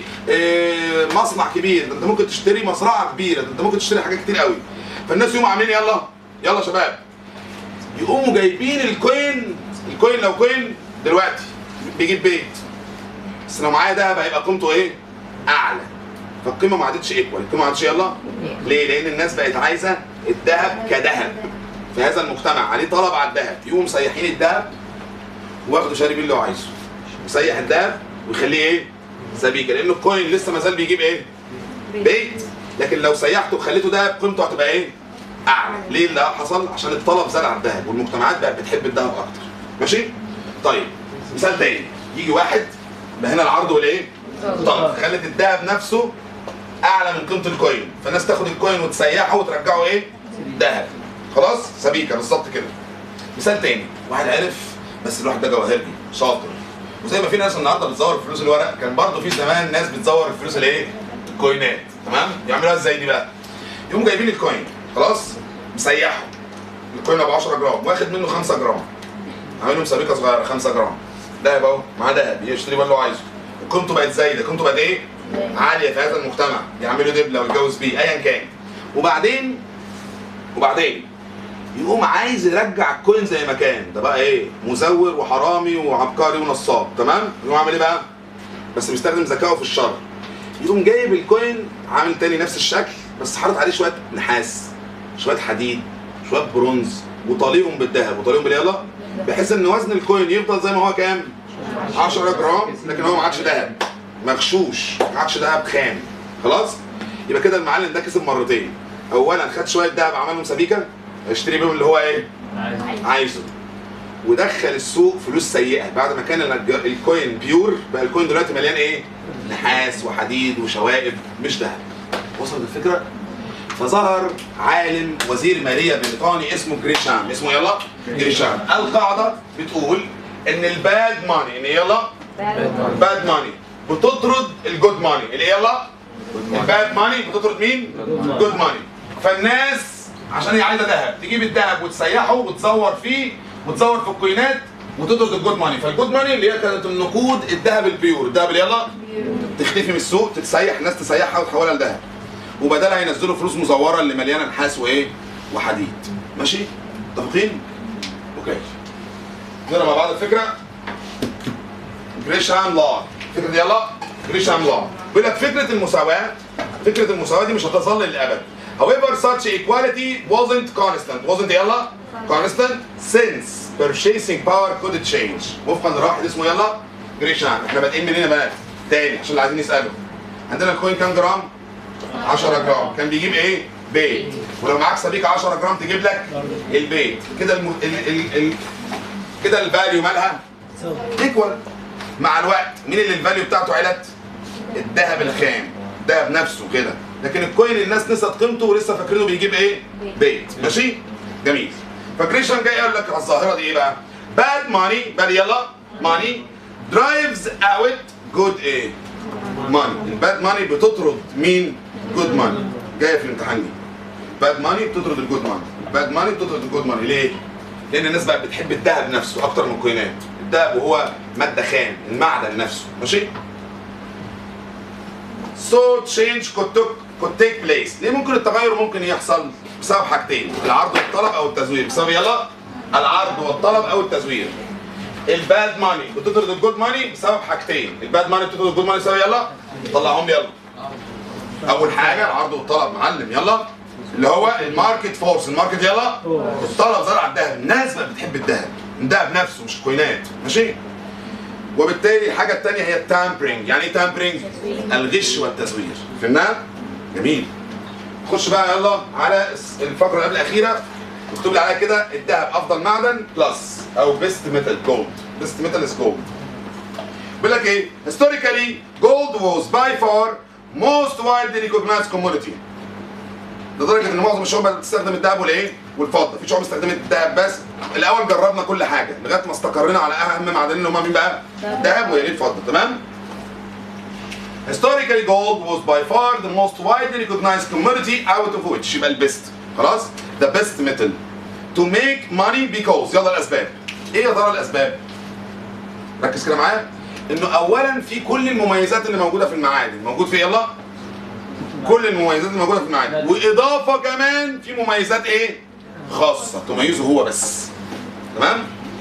اه مصنع كبير ده انت ممكن تشتري مزرعه كبيره ده انت ممكن تشتري حاجات كتير قوي فالناس يقوموا عاملين يلا يلا يا شباب يقوموا جايبين الكوين الكوين لو كوين دلوقتي بيجيب بيت بس لو معايا دهب هيبقى قيمته ايه؟ اعلى فالقيمه ما عادتش ايكوال القيمه ما عادتش يلا ليه؟ لان الناس بقت عايزه الذهب كذهب في هذا المجتمع عليه طلب على الذهب يقوموا مسيحين الذهب واخده شاري بيه اللي هو عايزه مسيح الذهب ويخليه ايه؟ سبيكه لان الكوين لسه ما زال بيجيب ايه؟ بيت لكن لو سيحته وخليته دهب قيمته هتبقى ايه؟ اعلى ليه اللي حصل؟ عشان الطلب زاد على الذهب والمجتمعات بقت بتحب الذهب اكتر ماشي؟ طيب مثال تاني يجي واحد ده هنا العرض والايه؟ الطلب خلت الذهب نفسه اعلى من قيمه الكوين فالناس تاخد الكوين وتسيحه وترجعه ايه؟ ذهب خلاص سبيكه بالظبط كده مثال تاني واحد عرف بس الواحد ده جواهرجي شاطر وزي ما في ناس النهارده بتزور فلوس الورق كان برضه في زمان ناس بتزور الفلوس الايه؟ الكوينات تمام؟ يعملوها ازاي دي بقى؟ يقوم جايبين الكوين خلاص مسيحه الكوين ابو 10 جرام واخد منه 5 جرام عاملهم سبيكه صغيره 5 جرام دهب اهو معاه دهب يشتري بقى اللي هو عايزه قيمته بقت زايده قيمته بقت ايه؟ عاليه في هذا المجتمع يعملوا دبله ويتجوز بيه ايا كان وبعدين وبعدين يقوم عايز يرجع الكوين زي ما كان ده بقى ايه مزور وحرامي وعبقري ونصاب تمام يقوم عامل ايه بقى بس بيستخدم ذكائه في الشر يقوم جايب الكوين عامل تاني نفس الشكل بس حاطط عليه شويه نحاس شويه حديد شويه برونز وطاليهم بالذهب وطاليهم باليلا بحيث ان وزن الكوين يفضل زي ما هو كام 10 جرام لكن هو ما عادش ذهب مغشوش ما عادش ذهب خام خلاص يبقى كده المعلم ده كسب مرتين اولا خد شويه ذهب عملهم سبيكه اشتري بيهم اللي هو ايه عايزه ودخل السوق فلوس سيئه بعد ما كان الج- الكوين بيور بقى الكوين دلوقتي مليان ايه نحاس وحديد وشوائب مش ذهب وصلت الفكره فظهر عالم وزير ماليه بريطاني اسمه جريشام اسمه يلا جريشام القاعده بتقول ان الباد ماني ان يلا باد ماني بتطرد الجود ماني اللي يلا الباد ماني بتطرد مين جود ماني فالناس عشان هي عايزه ذهب تجيب الذهب وتسيحه وتزور فيه وتزور في الكوينات وتطرد الجود ماني فالجود ماني اللي هي كانت النقود الذهب البيور الذهب اللي يلا تختفي من السوق تتسيح ناس تسيحها وتحولها لذهب وبدلها ينزلوا فلوس مزوره اللي مليانه نحاس وايه وحديد ماشي متفقين اوكي نقرا مع بعض الفكره جريشام لا فكره دي يلا جريشام لا بيقول لك فكره المساواه فكره المساواه دي مش هتظل للابد however such equality wasn't constant wasn't يلا constant since purchasing power could change وفقا لواحد اسمه يلا جريشام احنا بادئين منين يا بنات تاني عشان اللي عايزين يسالوا عندنا الكوين كام جرام 10 جرام كان بيجيب ايه بيت ولو معاك سبيكه 10 جرام تجيب لك البيت كده الم... ال... ال... ال... كده الفاليو مالها ايكوال مع الوقت مين اللي الفاليو بتاعته علت الذهب الخام الذهب نفسه كده لكن الكوين الناس نسيت قيمته ولسه فاكرينه بيجيب ايه بيت ماشي جميل فكريشن جاي يقول لك على الظاهره دي ايه بقى باد ماني باد يلا ماني درايفز اوت جود ايه ماني الباد ماني بتطرد مين جود ماني جايه في الامتحان دي باد ماني بتطرد الجود ماني باد ماني بتطرد الجود ماني ليه لان الناس بقى بتحب الذهب نفسه اكتر من الكوينات الذهب وهو ماده خام المعدن نفسه ماشي so change could, took, could take place ليه ممكن التغير ممكن يحصل بسبب حاجتين العرض والطلب او التزوير بسبب يلا العرض والطلب او التزوير الباد ماني بتطرد الجود ماني بسبب حاجتين الباد ماني بتطرد الجود ماني بسبب يلا طلعهم لي يلا اول حاجه العرض والطلب معلم يلا اللي هو الماركت فورس الماركت يلا الطلب زرع الذهب الناس بقى بتحب الذهب الذهب نفسه مش الكوينات ماشي وبالتالي الحاجه الثانيه هي التامبرينج يعني ايه تامبرينج الغش والتزوير فهمناها جميل خش بقى يلا على الفقره اللي قبل الاخيره مكتوب لي عليها كده الذهب افضل معدن بلس او بيست ميتال جولد بيست ميتال از جولد بيقول لك ايه historically gold was by far most widely recognized commodity لدرجه ان معظم الشعوب بتستخدم الذهب والايه والفضه في شعوب استخدمت الذهب بس الاول جربنا كل حاجه لغايه ما استقرينا على اهم معدنين اللي هم مين بقى الذهب والايه الفضه تمام Historically gold was by far the most widely recognized commodity out of which يبقى البيست خلاص the best metal to make money because يلا الاسباب ايه يا ترى الاسباب ركز كده معايا انه اولا في كل المميزات اللي موجوده في المعادن موجود في يلا كل المميزات اللي موجوده في المعادن واضافه كمان في مميزات ايه خاصه تميزه هو بس تمام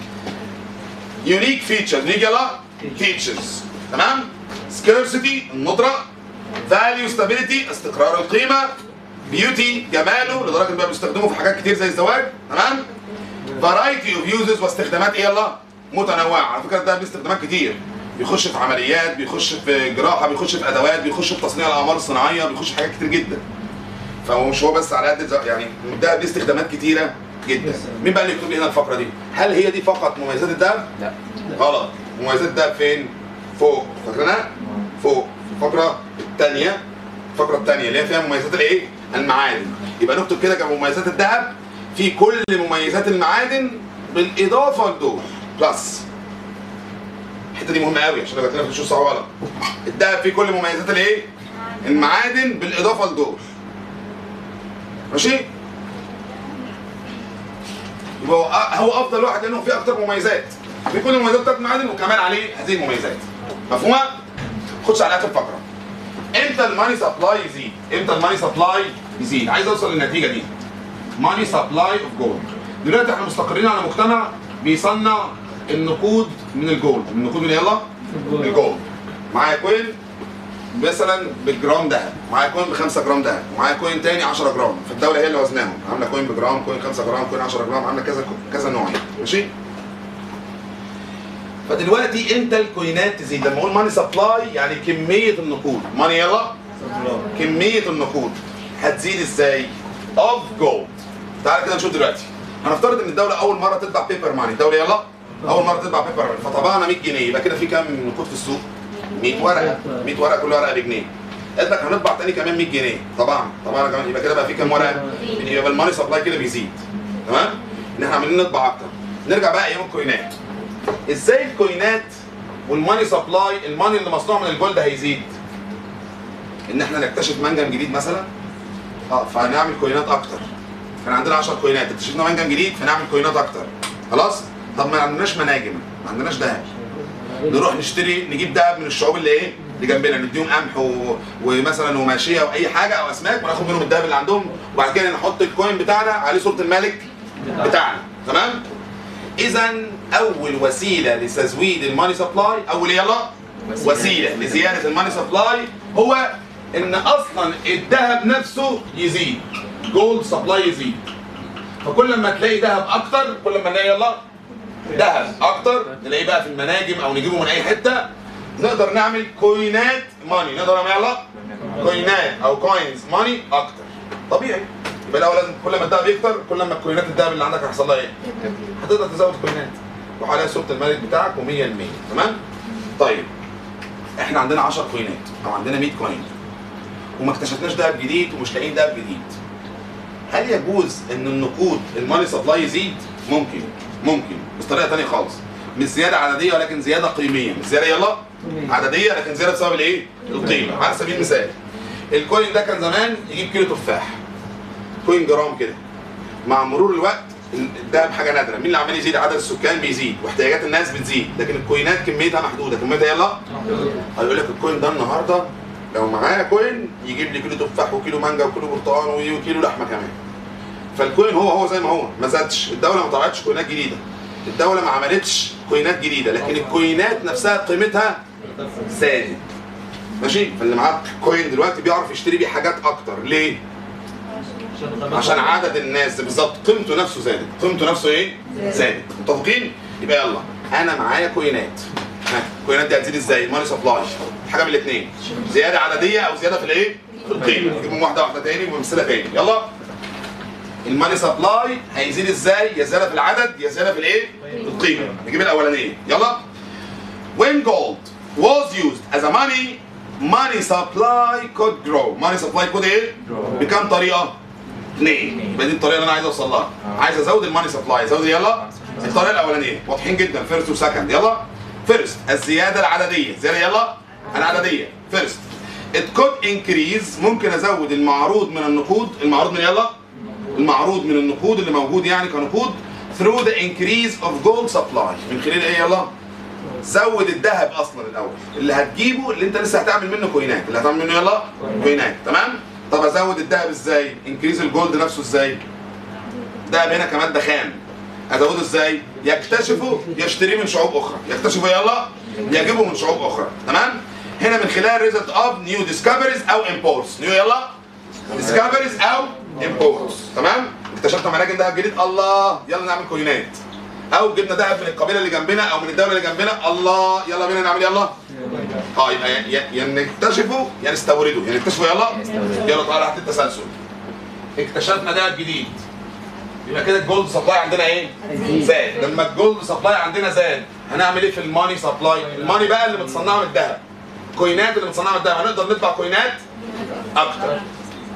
يونيك فيتشرز نيجي يلا فيتشرز تمام سكيرسيتي الندره فاليو ستابيليتي استقرار القيمه بيوتي جماله لدرجه ان بقى بيستخدموه في حاجات كتير زي الزواج تمام فرايتي اوف يوزز واستخدامات ايه يلا متنوعه على فكره ده ليه استخدامات كتير بيخش في عمليات بيخش في جراحه بيخش في ادوات بيخش في تصنيع الاقمار الصناعيه بيخش في حاجات كتير جدا فهو مش هو بس على قد الز- يعني ده ليه استخدامات كتيره جدا مين بقى اللي يكتب لي هنا الفقره دي هل هي دي فقط مميزات الذهب لا غلط مميزات الذهب فين فوق فاكرينها فوق في الفقره الثانيه الفقره الثانيه اللي هي فيها مميزات الايه المعادن يبقى نكتب كده كمميزات الذهب في كل مميزات المعادن بالاضافه لدول بلس الحته دي مهمه قوي عشان لو جات لنا في الشو صعبه غلط الذهب فيه كل مميزات الايه المعادن بالاضافه لدول ماشي يبقى هو هو افضل واحد لانه فيه اكتر مميزات في كل المميزات بتاعت المعادن وكمان عليه هذه المميزات مفهومه؟ خدش على اخر فقره امتى الماني سبلاي يزيد؟ امتى الماني سبلاي يزيد؟ عايز اوصل للنتيجه دي ماني سبلاي اوف جولد دلوقتي احنا مستقرين على مجتمع بيصنع النقود من الجولد النقود من إيه يلا الجولد معايا كوين مثلا بالجرام ذهب معايا كوين ب 5 جرام ذهب ومعايا كوين تاني 10 جرام فالدوله هي اللي وزناهم عامله كوين بجرام كوين 5 جرام كوين 10 جرام عامله كذا كذا نوع يعني. ماشي فدلوقتي امتى الكوينات تزيد لما اقول ماني سبلاي يعني كميه النقود ماني يلا كميه النقود هتزيد ازاي اوف جولد تعال كده نشوف دلوقتي هنفترض ان الدوله اول مره تطبع بيبر ماني الدوله يلا اول مره تطبع بيبر ماني فطبعنا 100 جنيه يبقى كده في كام نقود في السوق 100 ورقه 100 ورقه كل ورقه بجنيه قالت لك هنطبع تاني كمان 100 جنيه طبعا طبعا كمان يبقى كده بقى في كام ورقه يبقى الماني سبلاي كده بيزيد تمام ان احنا عمالين نطبع اكتر نرجع بقى ايام الكوينات ازاي الكوينات والماني سبلاي الماني اللي مصنوع من الجولد هيزيد ان احنا نكتشف منجم جديد مثلا اه فهنعمل كوينات اكتر كان عندنا 10 كوينات اكتشفنا منجم جديد فنعمل كوينات اكتر خلاص طب ما عندناش مناجم ما عندناش ذهب نروح نشتري نجيب ذهب من الشعوب اللي ايه اللي جنبنا نديهم قمح و... ومثلا وماشيه واي حاجه او اسماك وناخد منهم الذهب اللي عندهم وبعد كده نحط الكوين بتاعنا عليه صوره الملك بتاعنا تمام اذا اول وسيله لتزويد الماني سبلاي اول يلا وسيله لزياده الماني سبلاي هو ان اصلا الذهب نفسه يزيد جولد سبلاي يزيد فكل ما تلاقي ذهب اكتر كل ما نلاقي يلا ذهب اكتر نلاقيه بقى في المناجم او نجيبه من اي حته نقدر نعمل كوينات ماني نقدر نعمل يلا كوينات او كوينز ماني اكتر طبيعي يبقى الاول لازم كل ما الذهب يكتر كل ما الكوينات الذهب اللي عندك هيحصل لها ايه؟ هتقدر تزود كوينات وعليها صوره الملك بتاعك و100% تمام؟ طيب احنا عندنا 10 كوينات او عندنا 100 كوين وما اكتشفناش دهب جديد ومش لاقيين دهب جديد هل يجوز ان النقود الماني سبلاي يزيد؟ ممكن ممكن بس طريقه ثانيه خالص مش زياده عدديه ولكن زياده قيميه مش زياده يلا عدديه لكن زياده بسبب الايه؟ القيمه على سبيل المثال الكوين ده كان زمان يجيب كيلو تفاح كوين جرام كده مع مرور الوقت الدهب حاجه نادره مين اللي عمال يزيد عدد السكان بيزيد واحتياجات الناس بتزيد لكن الكوينات كميتها محدوده كميتها يلا هيقول لك الكوين ده النهارده لو معايا كوين يجيب لي كيلو تفاح وكيلو مانجا وكيلو برتقال وكيلو لحمه كمان فالكوين هو هو زي ما هو ما زادش الدوله ما طلعتش كوينات جديده الدوله ما عملتش كوينات جديده لكن الكوينات نفسها قيمتها زادت ماشي فاللي معاه كوين دلوقتي بيعرف يشتري بيه حاجات اكتر ليه عشان عدد الناس بالظبط قيمته نفسه زادت قيمته نفسه ايه زادت متفقين يبقى يلا انا معايا كوينات ها الكوينات دي هتزيد ازاي ماني سبلاي حاجه من الاثنين زياده عدديه او زياده في الايه في القيمه نجيبهم واحده واحده تاني وامثله تاني يلا الماني سبلاي هيزيد ازاي يا زياده في العدد يا زياده في الايه في القيمه نجيب الاولانيه يلا when gold was used as a money money supply could grow money supply could ايه بكام طريقه اثنين يبقى دي الطريقه اللي انا عايز اوصل لها عايز ازود الماني سبلاي ازود يلا الطريقه الاولانيه واضحين جدا فيرست وسكند يلا فيرست الزياده العدديه زياده يلا العدديه فيرست it could increase ممكن ازود المعروض من النقود المعروض من يلا المعروض من النقود اللي موجود يعني كنقود through the increase of gold supply من خلال ايه يلا زود الذهب اصلا الاول اللي هتجيبه اللي انت لسه هتعمل منه كوينات اللي هتعمل منه يلا كوينات تمام طب ازود الذهب ازاي انكريز الجولد نفسه ازاي الذهب هنا كماده خام ازوده ازاي يكتشفه يشتريه من شعوب اخرى يكتشفه يلا يجيبه من شعوب اخرى تمام هنا من خلال ريزلت اوف نيو ديسكفريز او امبورتس نيو يلا ديسكفريز او امبورتس تمام اكتشفنا مناجم ذهب جديد الله يلا نعمل كوينات او جبنا ذهب من القبيله اللي جنبنا او من الدوله اللي جنبنا الله يلا بينا نعمل يلا اه يبقى يا- يا يا نكتشفه يا نستورده يا نكتشفه يلا يلا تعالى هات التسلسل اكتشفنا ذهب جديد يبقى كده الجولد سبلاي عندنا ايه؟ زاد لما الجولد سبلاي عندنا زاد هنعمل ايه في الماني سبلاي؟ الماني بقى اللي متصنعه من الذهب كوينات اللي متصنعه من الذهب هنقدر نطبع كوينات اكتر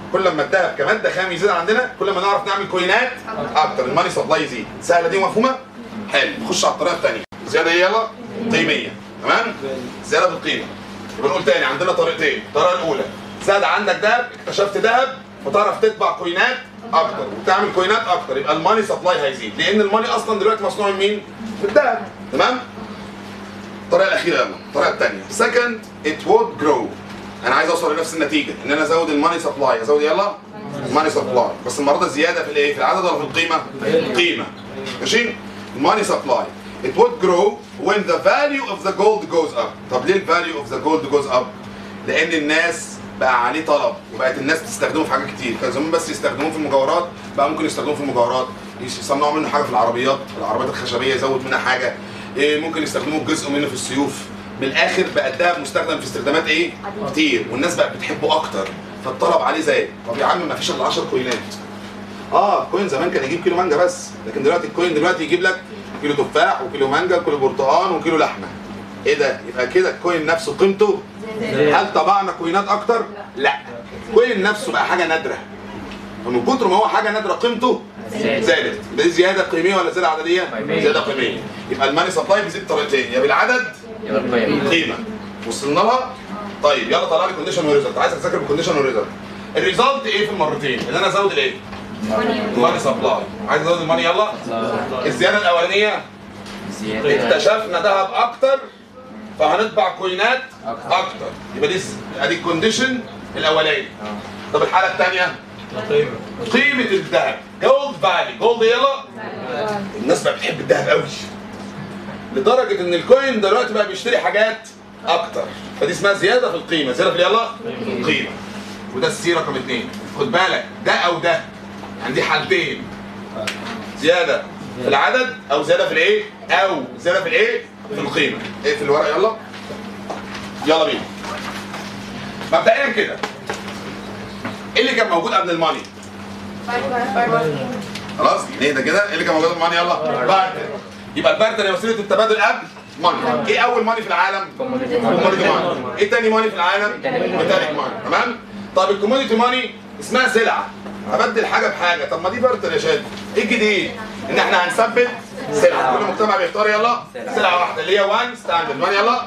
كل ما الذهب كماده خام يزيد عندنا كل ما نعرف نعمل كوينات اكتر الماني سبلاي يزيد سهله دي ومفهومه حلو نخش على الطريقه الثانيه زياده ايه يلا قيميه تمام زياده بالقيمه يبقى نقول تاني عندنا طريقتين الطريقه الاولى زاد عندك ذهب اكتشفت ذهب فتعرف تطبع كوينات اكتر وتعمل كوينات اكتر يبقى الماني سبلاي هيزيد لان الماني اصلا دلوقتي مصنوع من مين؟ من الذهب تمام؟ الطريقه الاخيره يلا الطريقه الثانيه سكند ات وود جرو انا عايز اوصل لنفس النتيجه ان انا ازود الماني سبلاي ازود يلا الماني سبلاي بس المره دي زياده في الايه في العدد ولا في القيمه القيمه ماشي الماني سبلاي it would grow when the value of the gold goes up طب ليه ال value of the gold goes up لان الناس بقى عليه طلب وبقت الناس تستخدمه في حاجات كتير كان زمان بس يستخدموه في المجوهرات بقى ممكن يستخدموه في المجوهرات يصنعوا منه حاجه في العربيات العربيات الخشبيه يزود منها حاجه إيه ممكن يستخدموه جزء منه في السيوف من الاخر بقى الدهب مستخدم في استخدامات ايه كتير والناس بقت بتحبه اكتر فالطلب عليه زاد طب يا عم ما فيش الا 10 كوينات اه الكوين زمان كان يجيب كيلو مانجا بس لكن دلوقتي الكوين دلوقتي يجيب لك كيلو تفاح وكيلو مانجا وكيلو برتقال وكيلو لحمه ايه ده يبقى كده الكوين نفسه قيمته هل طبعنا كوينات اكتر لا الكوين نفسه بقى حاجه نادره فمن كتر ما هو حاجه نادره قيمته زادت يبقى دي زياده قيميه ولا زياده عدديه زياده قيميه يبقى الماني سبلاي بيزيد بطريقتين يا بالعدد قيمه وصلنا لها طيب يلا طلع لي كونديشن وريزلت عايزك تذاكر بالكونديشن وريزلت الريزلت ايه في المرتين ان انا ازود الايه الماني سبلاي عايز ازود الماني يلا الزياده الاولانيه اكتشفنا ذهب اكتر فهنطبع كوينات اكتر يبقى دي ادي الكونديشن الاولاني طب الحاله الثانيه قيمه الذهب جولد فالي جولد يلا الناس بقى بتحب الذهب قوي لدرجه ان الكوين دلوقتي بقى بيشتري حاجات اكتر فدي اسمها زياده في القيمه زياده في يلا القيمه وده السي رقم اثنين خد بالك ده او ده عندي حالتين زياده في العدد او زياده في الايه او زياده في الايه في القيمه ايه في الورقه يلا يلا بينا مبدئيا كده ايه اللي كان موجود قبل الماني خلاص نهدى كده ايه اللي كان موجود قبل الماني يلا بارتر يبقى البارتر هي وسيله التبادل قبل ماني ايه اول ماني في العالم كوموديتي ماني ايه تاني ماني في العالم ميتاليك ماني تمام طب الكوموديتي ماني اسمها سلعه ابدل حاجه بحاجه طب ما دي بارتر يا شادي ايه الجديد ان احنا هنثبت سلعه كل مجتمع بيختار يلا سلعه واحده اللي هي وان ستاندرد وان يلا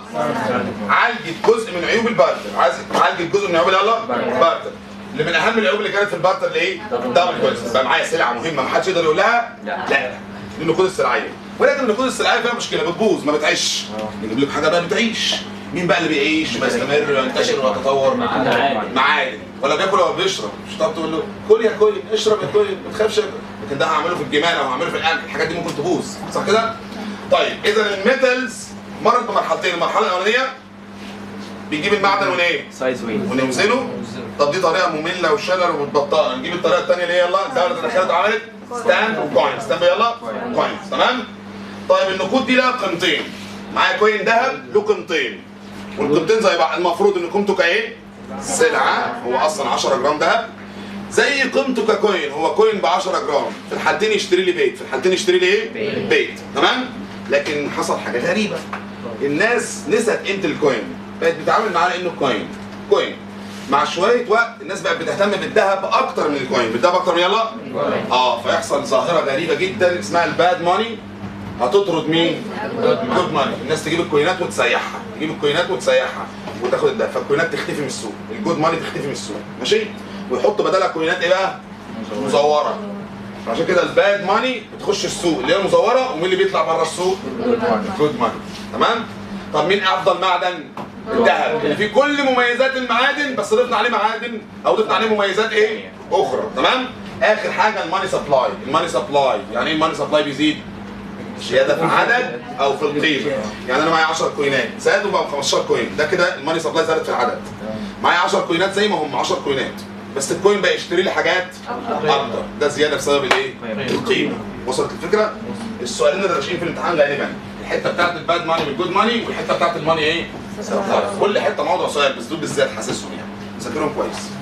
عالجت جزء من عيوب البارتر عايز عالجت جزء من عيوب يلا بارتر اللي من اهم العيوب اللي كانت في البارتر اللي ايه دبل كويس يبقى معايا سلعه مهمه ما حدش يقدر يقول لها لا دي النقود السلعيه ولكن النقود السلعيه فيها مشكله بتبوظ ما بتعيش نجيب لك حاجه بقى بتعيش مين بقى اللي بيعيش ويستمر وينتشر ويتطور معادن ولا بياكل ولا بيشرب مش هتقعد تقول له كل يا كل اشرب يا كل ما تخافش لكن ده هعمله في الجمال او هعمله في الاكل الحاجات دي ممكن تبوظ صح كده؟ طيب اذا الميتالز مرت بمرحلتين المرحله الاولانيه بيجيب المعدن ونايه؟ سايز وين ونوزنه طب دي طريقه ممله وشلل ومتبطئه نجيب الطريقه الثانيه اللي هي يلا الدوله دخلت عملت ستاند وكوين ستاند يلا كوينز تمام طيب النقود دي لها قيمتين معايا كوين ذهب له قيمتين والقيمتين زي بعض المفروض ان قيمته كايه سلعه هو اصلا 10 جرام ذهب زي قيمته ككوين هو كوين ب 10 جرام في الحالتين يشتري لي بيت في الحالتين يشتري لي ايه بيت. بيت تمام لكن حصل حاجه غريبه الناس نسيت قيمه الكوين بقت بتتعامل معاه لانه كوين كوين مع شويه وقت الناس بقت بتهتم بالذهب اكتر من الكوين بالذهب اكتر من يلا اه فيحصل ظاهره غريبه جدا اسمها الباد ماني هتطرد مين؟ جود ماني الناس تجيب الكوينات وتسيحها تجيب الكوينات وتسيحها وتاخد الذهب فالكوينات تختفي من السوق الجود ماني تختفي من السوق ماشي ويحطوا بدلها كوينات ايه بقى؟ مزوره عشان كده الباد ماني بتخش السوق اللي هي مزوره ومين اللي بيطلع بره السوق؟ جود ماني تمام؟ طب مين افضل معدن؟ الذهب اللي فيه كل مميزات المعادن بس ضفنا عليه معادن او ضفنا عليه مميزات ايه؟ اخرى تمام؟ اخر حاجه الماني سبلاي الماني سبلاي يعني ايه الماني سبلاي بيزيد؟ زياده في العدد او في القيمه يعني انا معايا 10 كوينات زادوا بقى 15 كوين ده كده الماني سبلاي زادت في العدد معايا 10 كوينات زي ما هم 10 كوينات بس الكوين بقى يشتري لي حاجات اكتر ده زياده بسبب الايه القيمه وصلت الفكره السؤالين اللي راشقين في الامتحان غالبا الحته بتاعت الباد ماني والجود ماني والحته بتاعت الماني ايه كل حته موضوع سؤال بس دول بالذات حاسسهم يعني ذاكرهم كويس